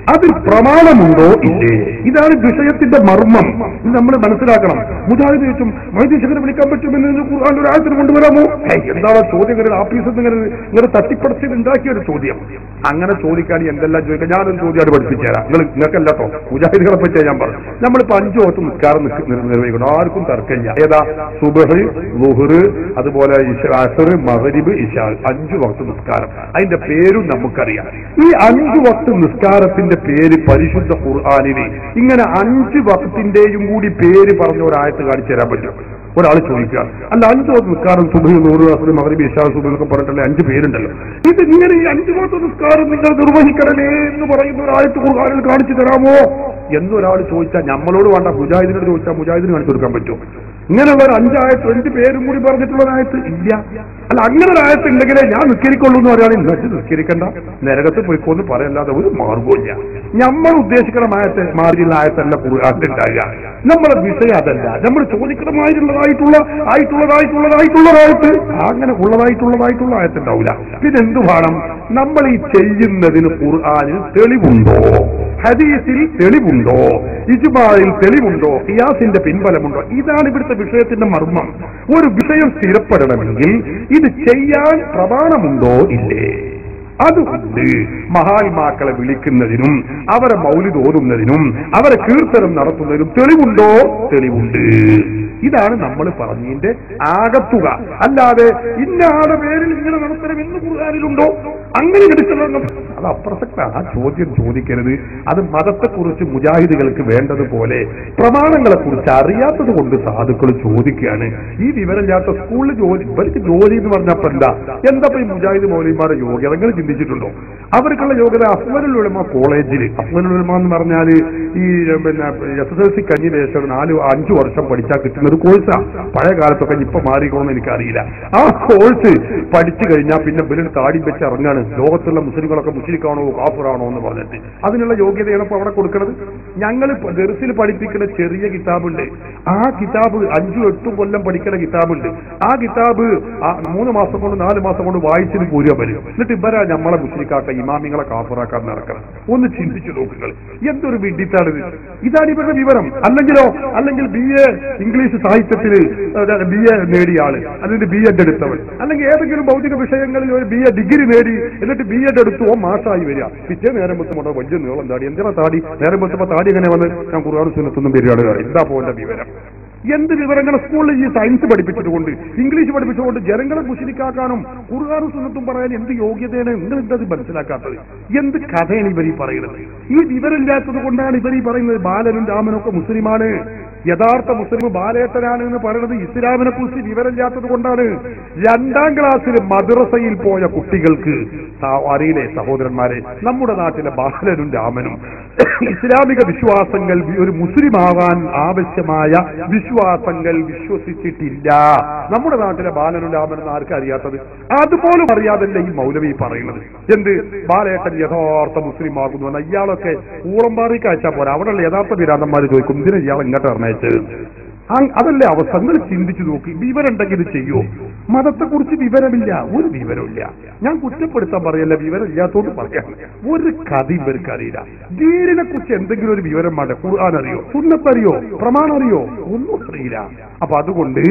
അതിൽ പ്രമാണമുണ്ടോ ഇല്ലേ ഇതാണ് വിഷയത്തിന്റെ മർമ്മം ഇത് നമ്മൾ മനസ്സിലാക്കണം മുജാഹിദ് ചോദിച്ചും വൈദ്യശകരെ വിളിക്കാൻ പറ്റുമെന്ന് ഖുർആൻ ഒരു ആയത്തിന് കൊണ്ടുവരാമോ ഏയ്, എന്താണ് ആ ചോദ്യം ഇങ്ങനെ ആഫീസിൽ നിന്ന് ഇങ്ങനെ ഇങ്ങനെ തട്ടിപ്പടച്ച് ഉണ്ടാക്കിയ ഒരു ചോദ്യം അങ്ങനെ ചോദിക്കാൻ എന്തെല്ലാം ചോദിക്കാം ഞാനൊരു ചോദ്യമായിട്ട് പഠിപ്പിച്ചു തരാം നിങ്ങൾ നിങ്ങൾക്കല്ലോ മുജാഹിദുകളെ പറ്റിയാ ഞാൻ പറഞ്ഞു നമ്മളിപ്പോ അഞ്ചു ദിവസം നിസ്കാരം നിക്ക് നിർ- നിർവഹിക്കണം ആർക്കും തർക്കമില്ല ഏതാ സുബഹ് ലുഹറ് അതുപോലെ ഇശ- അസർ മഹരിബ് ഇഷാ അഞ്ചു വക്ത് നിസ്കാരം അതിന്റെ പേരും നമുക്കറിയാം ഈ അഞ്ചു വക്ത് നിസ്കാരത്തിന്റെ പേര് പരിശുദ്ധ ഖുർആാനിന് ഇങ്ങനെ അഞ്ച് വക്തിന്റെയും കൂടി പേര് പറഞ്ഞ ഒരായത്ത് കാണിച്ചു തരാൻ പറ്റും ഒരാൾ ചോദിക്കുക അല്ല അഞ്ചു വക്ത് നിസ്കാരം സുബഹ് നൂറ് അസർ മഹരിബ് ഇഷാ സുബഹ് എന്നൊക്കെ പറഞ്ഞിട്ടല്ലേ അഞ്ച് പേരുണ്ടല്ലോ ഇത് ഇങ്ങനെ ഈ അഞ്ചു വക്ത് നിസ്കാരം നിങ്ങൾ നിർവഹിക്കണമേ എന്ന് പറയുന്ന ഒരായത്ത് ഖുർആാനിൽ കാണിച്ചു തരാമോ എന്നൊരാൾ ചോദിച്ചാൽ നമ്മളോട് വേണ്ട മുജാഹിദിനോട് ചോദിച്ചാൽ മുജാഹിദിന് കാണിച്ചു കൊടുക്കാൻ പറ്റും ഇങ്ങനെയുള്ള ഒരു അഞ്ചായത്ത് അഞ്ച് പേരും കൂടി പറഞ്ഞിട്ടുള്ള ഒരായത്ത് ഇല്ല അല്ല അങ്ങനെ ഒരു ആയത്ത് ഉണ്ടെങ്കിലേ ഞാൻ നിസ്കരിക്കുള്ളൂ എന്ന് പറയുകയാണെങ്കിൽ ഇന്നത്തെ നിസ്കരിക്കണ്ട നരകത്ത് പോയിക്കോന്ന് പറയല്ലാതെ ഒരു മാർഗമില്ല നമ്മൾ ഉദ്ദേശിക്കുന്ന ആയത്ത് മാറിയുള്ള ആയത്തല്ല ഖുർആാനിലുണ്ടാകുക നമ്മുടെ വിഷയം അതല്ല നമ്മൾ ചോദിക്കണമായിട്ടുള്ളതായിട്ടുള്ള ആയിട്ടുള്ളതായിട്ടുള്ളതായിട്ടുള്ളതായിട്ട് അങ്ങനെ ഉള്ളതായിട്ടുള്ളതായിട്ടുള്ള ആയത്തുണ്ടാവില്ല പിന്നെ എന്ത് വേണം നമ്മൾ ഈ ചെയ്യുന്നതിന് ഖുർആാനിൽ തെളിവുണ്ടോ ഹദീസിൽ തെളിവുണ്ടോ ഇജ്മായിൽ തെളിവുണ്ടോ ഖിയാസിന്റെ പിൻബലമുണ്ടോ ഇതാണ് ഇവിടുത്തെ വിഷയത്തിന്റെ മർമ്മം ഒരു വിഷയം സ്ഥിരപ്പെടണമെങ്കിൽ ഇത് ചെയ്യാൻ പ്രമാണമുണ്ടോ ഇല്ലേ അതുകൊണ്ട് മഹാത്മാക്കളെ വിളിക്കുന്നതിനും അവരെ മൗലിത് ഓതുന്നതിനും അവരെ കീർത്തനം നടത്തുന്നതിനും തെളിവുണ്ടോ തെളിവുണ്ട് ഇതാണ് നമ്മൾ പറഞ്ഞതിന്റെ ആകത്തുക അല്ലാതെ ഇന്ന ആളുടെ പേരിൽ ഇങ്ങനെ നടത്തണം എന്ന് ഖുർആാനിലുണ്ടോ അങ്ങനെ എടുക്കണം അത് അപ്രസക്ത ആ ചോദ്യം ചോദിക്കരുത് അത് മതത്തെക്കുറിച്ച് മുജാഹിദുകൾക്ക് വേണ്ടതുപോലെ പ്രമാണങ്ങളെ കുറിച്ച് അറിയാത്തത് കൊണ്ട് സാധുക്കൾ ചോദിക്കുകയാണ് ഈ വിവരമില്ലാത്ത സ്കൂളിൽ ജോലി ഇവർക്ക് ജോലി എന്ന് പറഞ്ഞപ്പോ എന്താ എന്താ ഇപ്പൊ ഈ മുജാഹിദ് മൗലിമാരുടെ യോഗ്യത നിങ്ങൾ ചിന്തിച്ചിട്ടുണ്ടോ അവർക്കുള്ള യോഗ്യത അഫ്മനുൽ ഉലമ കോളേജിൽ അഫ്മനുൽ ഉലമ എന്ന് പറഞ്ഞാൽ ഈ പിന്നെ എസ് എസ് എൽ സി കഴിഞ്ഞ ശേഷം നാല് അഞ്ചു വർഷം പഠിച്ചാൽ കിട്ടുന്ന ഒരു കോഴ്സാണ് പഴയ കാലത്തൊക്കെ ഇപ്പൊ മാറിക്കോണെന്ന് എനിക്കറിയില്ല ആ കോഴ്സ് പഠിച്ചു കഴിഞ്ഞാൽ പിന്നെ ഇവരിൽ താടി വെച്ച് ഇറങ്ങാണ് ലോകത്തുള്ള മുസ്ലിങ്ങളൊക്കെ മുസ്ലിക്കാണോ കാഫറാണോ എന്ന് പറഞ്ഞിട്ട് അതിനുള്ള യോഗ്യതയാണ് ഇപ്പൊ അവിടെ കൊടുക്കുന്നത് ഞങ്ങൾ ദർസിൽ പഠിപ്പിക്കുന്ന ചെറിയ കിതാബുണ്ട് ആ കിതാബ് അഞ്ചും എട്ടും കൊല്ലം പഠിക്കുന്ന കിതാബുണ്ട് ആ കിതാബ് ആ മൂന്ന് മാസം കൊണ്ട് നാല് മാസം കൊണ്ട് വായിച്ചിട്ട് പോരുക വരും എന്നിട്ട് ഇവരാ നമ്മളെ മുസ്ലിക്കാക്ക ഇമാമിങ്ങളെ കാഫറാക്കാൻ നടക്കണം ഒന്ന് ചിന്തിച്ചു നോക്കുകൾ എന്തൊരു വിഡിത്താണിത് ഇതാണ് ഇവരുടെ വിവരം അല്ലെങ്കിലോ അല്ലെങ്കിൽ ബി എ ഇംഗ്ലീഷ് സാഹിത്യത്തിൽ ബി എ നേടിയ ആള് അല്ലെങ്കിൽ ബി എഡ് എടുത്തവൻ അല്ലെങ്കിൽ ഏതെങ്കിലും ഭൗതിക വിഷയങ്ങളിൽ ഒരു ബി എ ഡിഗ്രി നേടി എന്നിട്ട് ബി എഡ് എടുത്തു ഓ മാഷായി വരിക പിറ്റേ നേരം വെത്തുമ്പോൾ വലിയ നീളം താടി എന്തിനാ താടി നേരം വെച്ചപ്പോ താടി എങ്ങനെ വന്ന് ഞാൻ കുറുകാർ സുന്നത്തൊന്നും വരികയാണ് എന്താ പോന്റെ വിവരം എന്ത് വിവരങ്ങൾ സ്കൂളിൽ ഈ സയൻസ് പഠിപ്പിച്ചിട്ടുകൊണ്ട് ഇംഗ്ലീഷ് പഠിപ്പിച്ചുകൊണ്ട് ജനങ്ങളെ മുശരിക്കാക്കാനും കുറുകാറും സുന്നത്തും പറയാൻ എന്ത് യോഗ്യതയാണ് നിങ്ങൾ എന്തത് മനസ്സിലാക്കാത്തത് എന്ത് കഥയാണ് ഇവർ ഈ പറയുന്നത് ഈ വിവരമില്ലാത്തത് കൊണ്ടാണ് ഇവർ ഈ പറയുന്നത് ബാലനും രാമനും ഒക്കെ മുസ്ലിമാണ് യഥാർത്ഥ മുസ്ലിം ബാലേട്ടനാണ് എന്ന് പറയുന്നത് ഇസ്ലാമിനെ കുറിച്ച് വിവരമില്ലാത്തത് കൊണ്ടാണ് രണ്ടാം ക്ലാസ്സിൽ മദ്രസയിൽ പോയ കുട്ടികൾക്ക് സ- അറിയില്ലേ സഹോദരന്മാരെ നമ്മുടെ നാട്ടിലെ ബാലനും രാമനും ഇസ്ലാമിക വിശ്വാസങ്ങൾ വി- ഒരു മുസ്ലിം ആവാൻ ആവശ്യമായ വിശ്വാസങ്ങൾ വിശ്വസിച്ചിട്ടില്ല നമ്മുടെ നാട്ടിലെ ബാലനും രാമനും ആർക്കും അറിയാത്തത് അതുപോലും അറിയാതല്ല ഈ മൗലവി പറയുന്നത് എന്ത് ബാലേട്ടൻ യഥാർത്ഥ മുസ്ലിം ആകുന്നു എന്ന് ഇയാളൊക്കെ ഊളമ്പാറിക്ക് അയച്ചാൽ പോരാ അവിടെയുള്ള യഥാർത്ഥ വിരാന്തന്മാർ ചോദിക്കും എന്തിനാ ഇയാൾ ഇങ്ങോട്ട് പറഞ്ഞയച്ചത് ആ- അതല്ലേ അവസ്ഥ നിങ്ങൾ ചിന്തിച്ചു നോക്കി വിവരമുണ്ടെങ്കിൽ ഇത് ചെയ്യോ മതത്തെക്കുറിച്ച് വിവരമില്ല ഒരു വിവരമില്ല ഞാൻ കുറ്റപ്പെടുത്താൻ പറയല്ല വിവരം ഇല്ലാത്തോണ്ട് പറയാം ഒരു കഥ ഇവർക്ക് അറിയില്ല ദീനിനെ കുറിച്ച് എന്തെങ്കിലും ഒരു വിവരം വേണ്ട ഖുർആൻ അറിയോ സുന്നത്തറിയോ പ്രമാണം അറിയോ ഒന്നും അറിയില്ല അപ്പൊ അതുകൊണ്ട്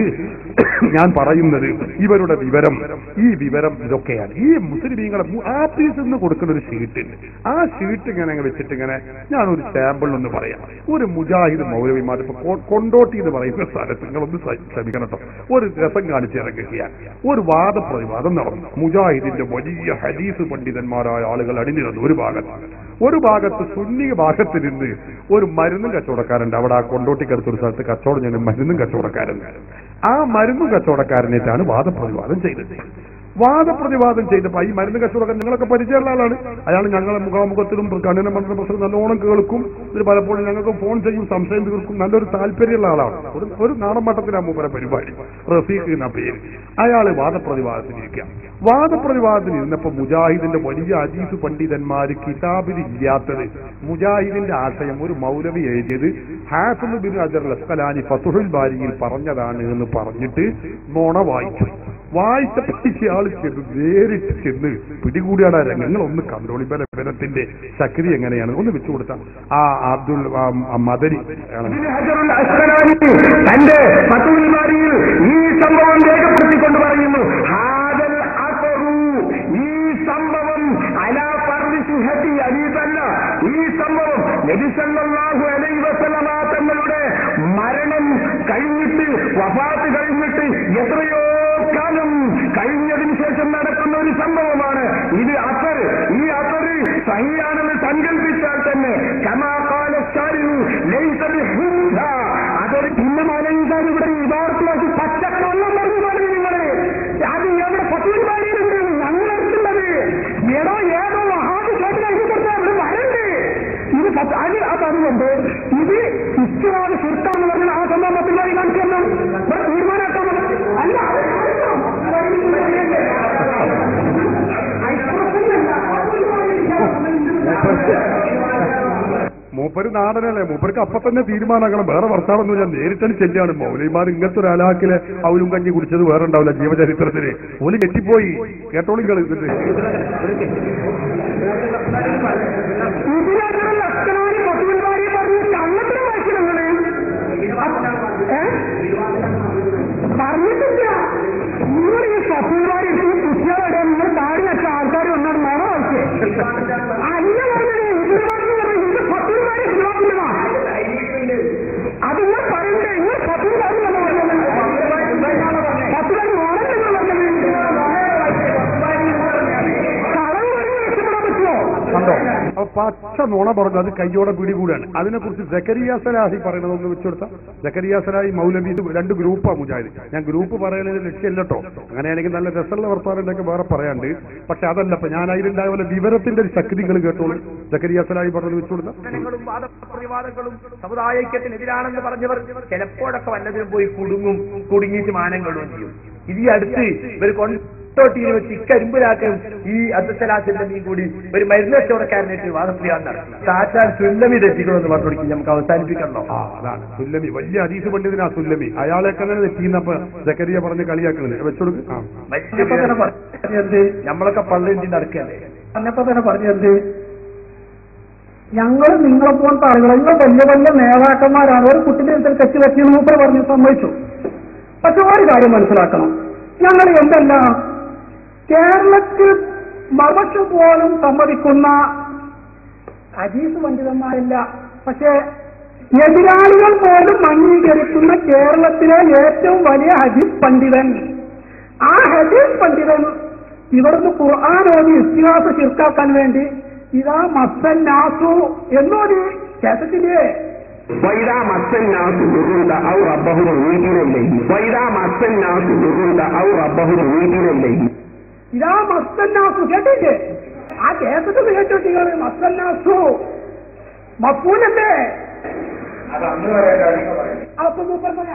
ഞാൻ പറയുന്നത് ഇവരുടെ വിവരം ഈ വിവരം ഇതൊക്കെയാണ് ഈ മുസ്ലിമീങ്ങളെ മു- ആഫീസിൽ നിന്ന് കൊടുക്കുന്ന ഒരു ഷീറ്റ് ആ ഷീറ്റ് ഇങ്ങനെ അങ്ങ് വെച്ചിട്ട് ഇങ്ങനെ ഞാനൊരു സാമ്പിൾ ഒന്ന് പറയാം ഒരു മുജാഹിദ് മൗലവിമാർ ഇപ്പൊ കൊ- കൊണ്ടോട്ടി എന്ന് പറയുന്ന സ്ഥലത്ത് നിങ്ങളൊന്ന് ശ്ര- ക്ഷമിക്കണം കേട്ടോ ഒരു രസം കാണിച്ചു ഇറങ്ങുകയാണ് ഒരു വാദപ്രതിവാദം നടന്നു മുജാഹിദിന്റെ വലിയ ഹദീസ് പണ്ഡിതന്മാരായ ആളുകൾ അണിനിരുന്നു ഒരു ഭാഗത്ത് ഒരു ഭാഗത്ത് സുന്നി ഭാഗത്ത് നിന്ന് ഒരു മരുന്നും കച്ചവടക്കാരുണ്ട് അവിടെ ആ കൊണ്ടോട്ടിക്കടുത്തൊരു സ്ഥലത്ത് കച്ചവടം ചെയ്യുന്ന മരുന്നും കച്ചവടക്കാരൻ ആ മരുന്നും കച്ചവടക്കാരനായിട്ടാണ് വാദപ്രതിവാദം ചെയ്തത് വാദപ്രതിവാദം ചെയ്തപ്പോ ഈ മരുന്ന് കച്ചവടക്കാരൻ നിങ്ങളൊക്കെ പരിചയമുള്ള ആളാണ് അയാൾ ഞങ്ങളെ മുഖാമുഖത്തിലും കണ്ണിനെ മണ്ണിനെ പ്രശ്നം നല്ലോണം കേൾക്കും ഇത് പലപ്പോഴും ഞങ്ങൾക്ക് ഫോൺ ചെയ്യും സംശയം തീർക്കും നല്ലൊരു താല്പര്യമുള്ള ആളാണ് ഒരു ഒരു നാടൻ മട്ടത്തിലാണ് മൂപ്പര പരിപാടി റഫീഖ് എന്ന പേര് അയാൾ വാദപ്രതിവാദത്തിനിരിക്കുക വാദപ്രതിവാദത്തിന് ഇരുന്നപ്പോ മുജാഹിദിന്റെ വലിയ അജീസ് പണ്ഡിതന്മാര് കിതാബിൽ ഇല്ലാത്തത് മുജാഹിദിന്റെ ആശയം ഒരു മൗലവി എഴുതിയത് ഹാഫിദ് ബിൻ അജർ ലസ്കലാനി ഫതുഹുൽ ബാരിയിൽ പറഞ്ഞതാണ് എന്ന് പറഞ്ഞിട്ട് നോണ വായിച്ചു വായിച്ചപ്പോ ഇയാൾ ചെന്ന് നേരിട്ട് ചെന്ന് പിടികൂടിയാണ് ആ രംഗങ്ങൾ ഒന്ന് കണ്ടോളി ബലത്തിന്റെ ശക്തി എങ്ങനെയാണ് ഒന്ന് വെച്ചു കൊടുത്ത ആ അബ്ദുൾ ആ, ആ മദരി അയാളാണ്. ഹജറുൽ അസ്ഖലാനി തന്റെ പത്തുവിമാരിയിൽ ഈ സംഭവം രേഖപ്പെടുത്തിക്കൊണ്ട് പറയുന്നു ഹാദൽ അസറു ഈ സംഭവം അലാ ഫർദി സുഹത്തി അലീതല്ല ഈ സംഭവം നബി സല്ലല്ലാഹു അലൈഹി വസല്ലമ തങ്ങളുടെ മരണം കഴിഞ്ഞിട്ട് വഫാത്ത് കഴിഞ്ഞിട്ട് എത്രയോ കാലം കഴിഞ്ഞതിന് ശേഷം നടക്കുന്ന ഒരു സംഭവമാണ് ഇത് അസർ ഈ അസർ സഹിയാണെന്ന് സങ്കല്പിച്ചാൽ തന്നെ കമാകാല അതൊരു ഭിന്നമാനയിക്കാൻ ഇവിടെ യഥാർത്ഥമാക്കി പച്ചക്കൊള്ളം പറഞ്ഞു പറഞ്ഞു നിങ്ങള് അത് എവിടെ പത്തുപാടിയിലുണ്ട് ഞങ്ങളെടുത്തുള്ളത് ഏതോ ഏതോ മഹാദ് ഷോട്ടിലാക്കി കൊടുത്താൽ അവിടെ വരണ്ട് ഇത് പത്ത് അത് അതുകൊണ്ട് ഇത് ഇഷ്ടമാണ് സുഹൃത്താന്ന് പറഞ്ഞാൽ ആ സംഭവം പത്തുപാടി കാണിച്ചു തരണം ഇവിടെ തീരുമാനമാക്കാൻ അല്ല മൂപ്പര് നാടനല്ലേ മൂപ്പർക്ക് അപ്പൊ തന്നെ തീരുമാനമാക്കണം വേറെ വർത്താനൊന്നും ഞാൻ നേരിട്ടാണ് ചെല്ലാണ് മൗലിമാർ ഇങ്ങനത്തെ ഒരു അലാക്കിലെ അവലും കഞ്ഞി കുടിച്ചത് വേറെ ഉണ്ടാവില്ല ജീവചരിത്രത്തിന് ഓല് കെട്ടിപ്പോയി കേട്ടോളിങ്ങൾ ഇതിട്ട് ഇതിനകത്ത് ലക്ഷണാരി പത്തുപാടി പറഞ്ഞ് കള്ളത്തിന് വായിച്ചിരുന്നത് പറഞ്ഞിട്ടില്ല നിങ്ങൾ ഈ പത്തുപാടി കുട്ടികളുടെ നിങ്ങൾ താടി വെച്ച ആൾക്കാർ വന്നാൽ മഴ വായിച്ചേ അല്ല പറഞ്ഞത് ഇതിനെ പറഞ്ഞത് ഇത് പത്തുപാടി ശിവാക്കില്ല അത് ഞാൻ പറയണ്ടേ നിങ്ങൾ പത്തുപാടി എന്ന് പറഞ്ഞത് പത്തുപാടി ഓണം എന്ന് പറഞ്ഞത് കളവ് പറഞ്ഞ് രക്ഷപ്പെടാൻ പറ്റുമോ കണ്ടോ അപ്പൊ പച്ച നുണ പറഞ്ഞു അത് കയ്യോടെ പിടികൂടാണ് അതിനെക്കുറിച്ച് ജക്കരിയ സലാഹി പറയുന്നത് ഒന്ന് വെച്ചുകൊടുത്ത ജക്കരിയ സലാഹി മൗലവി ഇത് രണ്ട് ഗ്രൂപ്പാണ് മുജാഹിദ് ഞാൻ ഗ്രൂപ്പ് പറയുന്നത് ലക്ഷ്യമല്ല കേട്ടോ അങ്ങനെയാണെങ്കിൽ നല്ല രസമുള്ള വർത്താനൊക്കെ വേറെ പറയാണ്ട് പക്ഷെ അതല്ല ഇപ്പൊ ഞാൻ അതിലുണ്ടായ പോലെ വിവരത്തിന്റെ ഒരു ശക്തികൾ കേട്ടോളൂ ജക്കരിയ സലാഹി പറഞ്ഞത് വെച്ചുകൊടുത്ത പ്രവർത്തനങ്ങളും വാദപ്രതിവാദങ്ങളും സമുദായൈക്യത്തിനെതിരാണെന്ന് പറഞ്ഞവർ ചിലപ്പോഴൊക്കെ വല്ലതിനും പോയി കുടുങ്ങും കുടുങ്ങിയിട്ട് മാനങ്ങളും ചെയ്യും ഇത് ഈ അടുത്ത് ഇവർ കൊണ്ടോട്ടിയിൽ വെച്ച് ഇക്കരിമ്പിലാക്കും ഈ അബ്ദുസലാസിന്റെ മീൻ കൂടി ഒരു മരുന്ന് കച്ചവടക്കാരനായിട്ട് വാദപ്രതിവാദം നടത്തി സാറ്റാൻ സുല്ലമി തെറ്റിക്കണമെന്ന് പറഞ്ഞു കൊടുക്കും നമുക്ക് അവസാനിപ്പിക്കണോ ആ അതാണ് സുല്ലമി വലിയ അതീസ് പണ്ഡിതനാ സുല്ലമി അയാളെയൊക്കെ അങ്ങനെ തെറ്റിന്നപ്പോ ജക്കരിയ പറഞ്ഞ് കളിയാക്കുന്നത് വെച്ചുകൊടുക്ക് ആ പറഞ്ഞപ്പോ തന്നെ പറഞ്ഞത് നമ്മളൊക്കെ പള്ളിയിൽ നടക്കല്ലേ പറഞ്ഞപ്പോ തന്നെ പറഞ്ഞത് ഞങ്ങൾ നിങ്ങളെ പോലത്തെ ആളുകൾ നിങ്ങൾ വലിയ വലിയ നേതാക്കന്മാരാണ് ഒരു കുട്ടിന്റെ അടുത്ത് തെറ്റ് പറ്റി മൂപ്പർ പറഞ്ഞു സമ്മതിച്ചു പക്ഷെ ഒരു കാര്യം മനസ്സിലാക്കണം ഞങ്ങൾ എന്തെല്ലാം കേരളത്തിൽ മറച്ചു പോലും സമ്മതിക്കുന്ന അജീസ് പണ്ഡിതന്മാരില്ല പക്ഷേ എതിരാളികൾ പോലും അംഗീകരിക്കുന്ന കേരളത്തിലെ ഏറ്റവും വലിയ ഹദീസ് പണ്ഡിതൻ ആ ഹദീസ് പണ്ഡിതൻ ഇവിടുന്ന് ഖുർആാനോട് ഇസ്തിഹാസ ചിർക്കാക്കാൻ വേണ്ടി ഇതാ മസ്സൻ നാസു എന്നൊരു കേസത്തില്ലേ وإذا مس الناس ضر أو ربهم منيبين إليه وإذا مس الناس ضر أو ربهم منيبين إليه ഇതാ മസ്സൻ നാസു കേട്ടില്ലേ ആ കേസത്ത് കേട്ടിട്ട് മസ്സൻ നാസു മപ്പൂലല്ലേ അപ്പൊ മൂപ്പർ പറയാം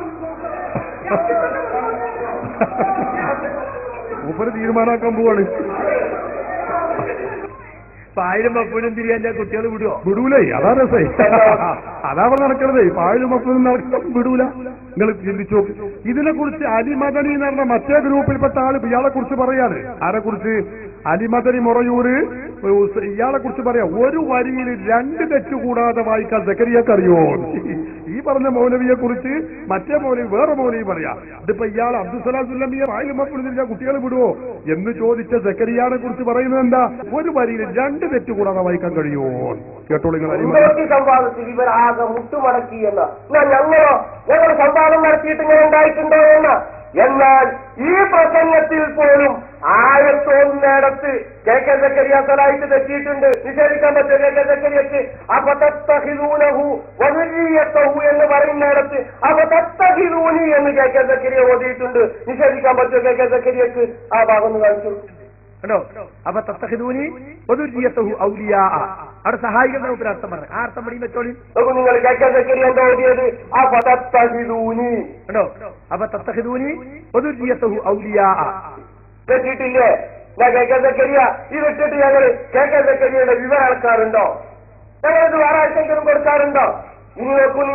മൂപ്പര് തീരുമാനമാക്കാൻ പോവാണ് പായലും പപ്പനും തിരിയാൻ കുട്ടികൾ വിടുവോ വിടൂലേ അതാ രസേ അതാ അവിടെ നടക്കണതേ പായലും അപ്പനും നടക്കണം വിടൂല നിങ്ങൾ ചിന്തിച്ചു നോക്ക്. ഇതിനെ കുറിച്ച് അലിമദനി എന്ന് പറഞ്ഞ മറ്റേ ഗ്രൂപ്പിൽപ്പെട്ട ആള് ഇയാളെ കുറിച്ച് പറയാണ് ആരെ കുറിച്ച് അലിമദനി മുറയൂര് ഇയാളെ കുറിച്ച് പറയാ ഒരു വരിയിൽ രണ്ട് തെറ്റ് കൂടാതെ വായിക്കാൻ സക്കരിയൊക്കെ അറിയോ ഈ പറഞ്ഞ മൗലവിയെ കുറിച്ച് മറ്റേ മൗലവി വേറെ മൗലവി പറയാ ഇതിപ്പോ ഇയാൾ അബ്ദുസലാം സുല്ലമിയെ പായലും അപ്പനും തിരിഞ്ഞാൽ കുട്ടികൾ വിടുവോ എന്ന് ചോദിച്ച സക്കരിയാനെ കുറിച്ച് പറയുന്നത് എന്താ ഒരു വരിയിൽ രണ്ട് തെറ്റ് കൂടാതെ വായിക്കാൻ കഴിയുമോ കേട്ടോളൂ നിങ്ങൾ അലിമദനി ഉമ്മത്തി സംവാദത്തിൽ ഇവർ ആകെ മുട്ടുമടക്കി എന്ന് എന്നാൽ ഞങ്ങളോ ഞങ്ങൾ സംവാദം നടത്തിയിട്ട് ഇങ്ങനെ ഉണ്ടായിട്ടുണ്ടോ എന്ന് എന്നാൽ ഈ പ്രസംഗത്തിൽ പോലും ആയത്തൊന്നിടത്ത് കെ കെ സക്കരിയ സലായിട്ട് തെറ്റിയിട്ടുണ്ട് നിഷേധിക്കാൻ പറ്റും കെ കെ സക്കരിയക്ക് അപതത്തഹിലൂനഹു വനുരീയത്തഹു എന്ന് പറയുന്നിടത്ത് അപതത്തഹിലൂനി എന്ന് കെ കെ സക്കരിയ ഓതിയിട്ടുണ്ട് നിഷേധിക്കാൻ പറ്റും കെ കെ സക്കരിയക്ക് ആ ഭാഗം ഒന്ന് കാണിച്ചു കണ്ടോ അപ്പൊ തത്തഹിദൂനി ഒതുജിയത്തഹു ഔലിയാ അവിടെ സഹായിക്കുന്ന ഒരു അർത്ഥം പറഞ്ഞു ആ അർത്ഥം പഠിയും വെച്ചോളി നോക്കൂ നിങ്ങൾ കെ കെ സക്കരിയ എന്താ ഓതിയത് അപതത്തഹിലൂനി കണ്ടോ അപ്പൊ തത്തഹിദൂനി ഒതുജിയത്തഹു ഔലിയാ തെറ്റിയിട്ടില്ലേ ഞാൻ കെ കെ സക്കരിയ ഇത് ഇട്ടിട്ട് ഞങ്ങൾ കെ കെ സക്കരിയുടെ വിവരം അളക്കാറുണ്ടോ ഞങ്ങളിത് വേറെ ആർക്കെങ്കിലും കൊടുക്കാറുണ്ടോ ഇനി നോക്കൂ നിങ്ങൾ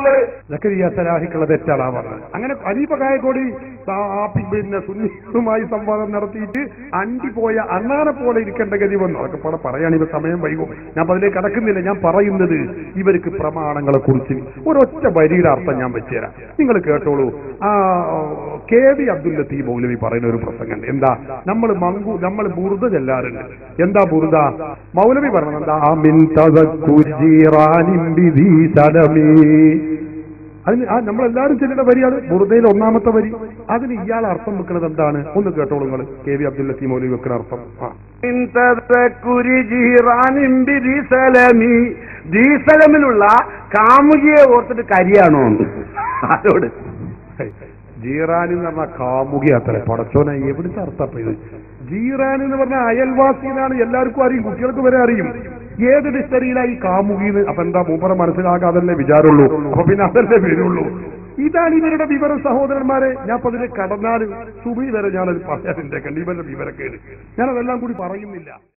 സക്കരിയ സലാഹിക്കുള്ള തെറ്റാണ് പറഞ്ഞത് അങ്ങനെ അനീപ കായക്കോടി ആ- ആ പി- പിന്നെ സുന്നിയുമായി സംവാദം നടത്തിയിട്ട് അണ്ടി പോയ അണ്ണാനെ പോലെ ഇരിക്കേണ്ട ഗതി വന്നു അതൊക്കെ പടം പറയാൻ ഇവ സമയം വൈകും ഞാൻ അപ്പൊ അതിലേക്ക് കടക്കുന്നില്ല ഞാൻ പറയുന്നത് ഇവർക്ക് പ്രമാണങ്ങളെ കുറിച്ച് ഒരൊറ്റ വരിയുടെ അർത്ഥം ഞാൻ വെച്ചുതരാം നിങ്ങൾ കേട്ടോളൂ ആ കെ വി അബ്ദുൽ ലത്തീഫ് മൗലവി പറയുന്ന ഒരു പ്രസംഗം എന്താ നമ്മൾ മങ്കു നമ്മൾ ബുറുദ ചെല്ലാറുണ്ട് എന്താ ബുറുദ മൗലവി പറഞ്ഞത് എന്താ മിൻ തദക്കുരി ജീറാനിൻ ബിദീ സലമീ അതിന് ആ നമ്മളെല്ലാവരും ചെല്ലുന്ന വരിയാണ് ബുറുദയിൽ ഒന്നാമത്തെ വരി അതിന് ഇയാൾ അർത്ഥം വെക്കുന്നത് എന്താണ് ഒന്ന് കേട്ടോളൂ നിങ്ങൾ കെ വി അബ്ദുൽ ലത്തീഫ് മൗലവി വെക്കുന്ന അർത്ഥം ആ മിൻ തദക്കുരി ജീറാനിൻ ബിദി സലമി ദീസലമിലുള്ള കാമുകിയെ ഓർത്തിട്ട് കരിയാണോ ആരോട് ജീറാൻ എന്ന് പറഞ്ഞാൽ കാമുകി അത്ര പടച്ചോനെ എവിടുത്തെ അർത്ഥം ഇത് ജീറാൻ എന്ന് പറഞ്ഞാൽ അയൽവാസി എന്നാണ് എല്ലാവർക്കും അറിയും കുട്ടികൾക്ക് വരെ അറിയും ഏത് ഡിസ്റ്ററിയിലായി കാമുകിന്ന് അപ്പൊ എന്താ മൂപ്പറ മനസ്സിലാകാതല്ലേ വിചാരമുള്ളൂ അപ്പൊ പിന്നെ അതല്ലേ വരുള്ളൂ ഇതാണ് ഇവരുടെ വിവരം സഹോദരന്മാരെ ഞാൻ അപ്പൊ അതിന് കടന്നാൽ സുബി വരെ ഞാനത് പറയാതിന്റെ കണ്ടീവരുടെ വിവരക്കേട് ഞാനതെല്ലാം കൂടി പറയുന്നില്ല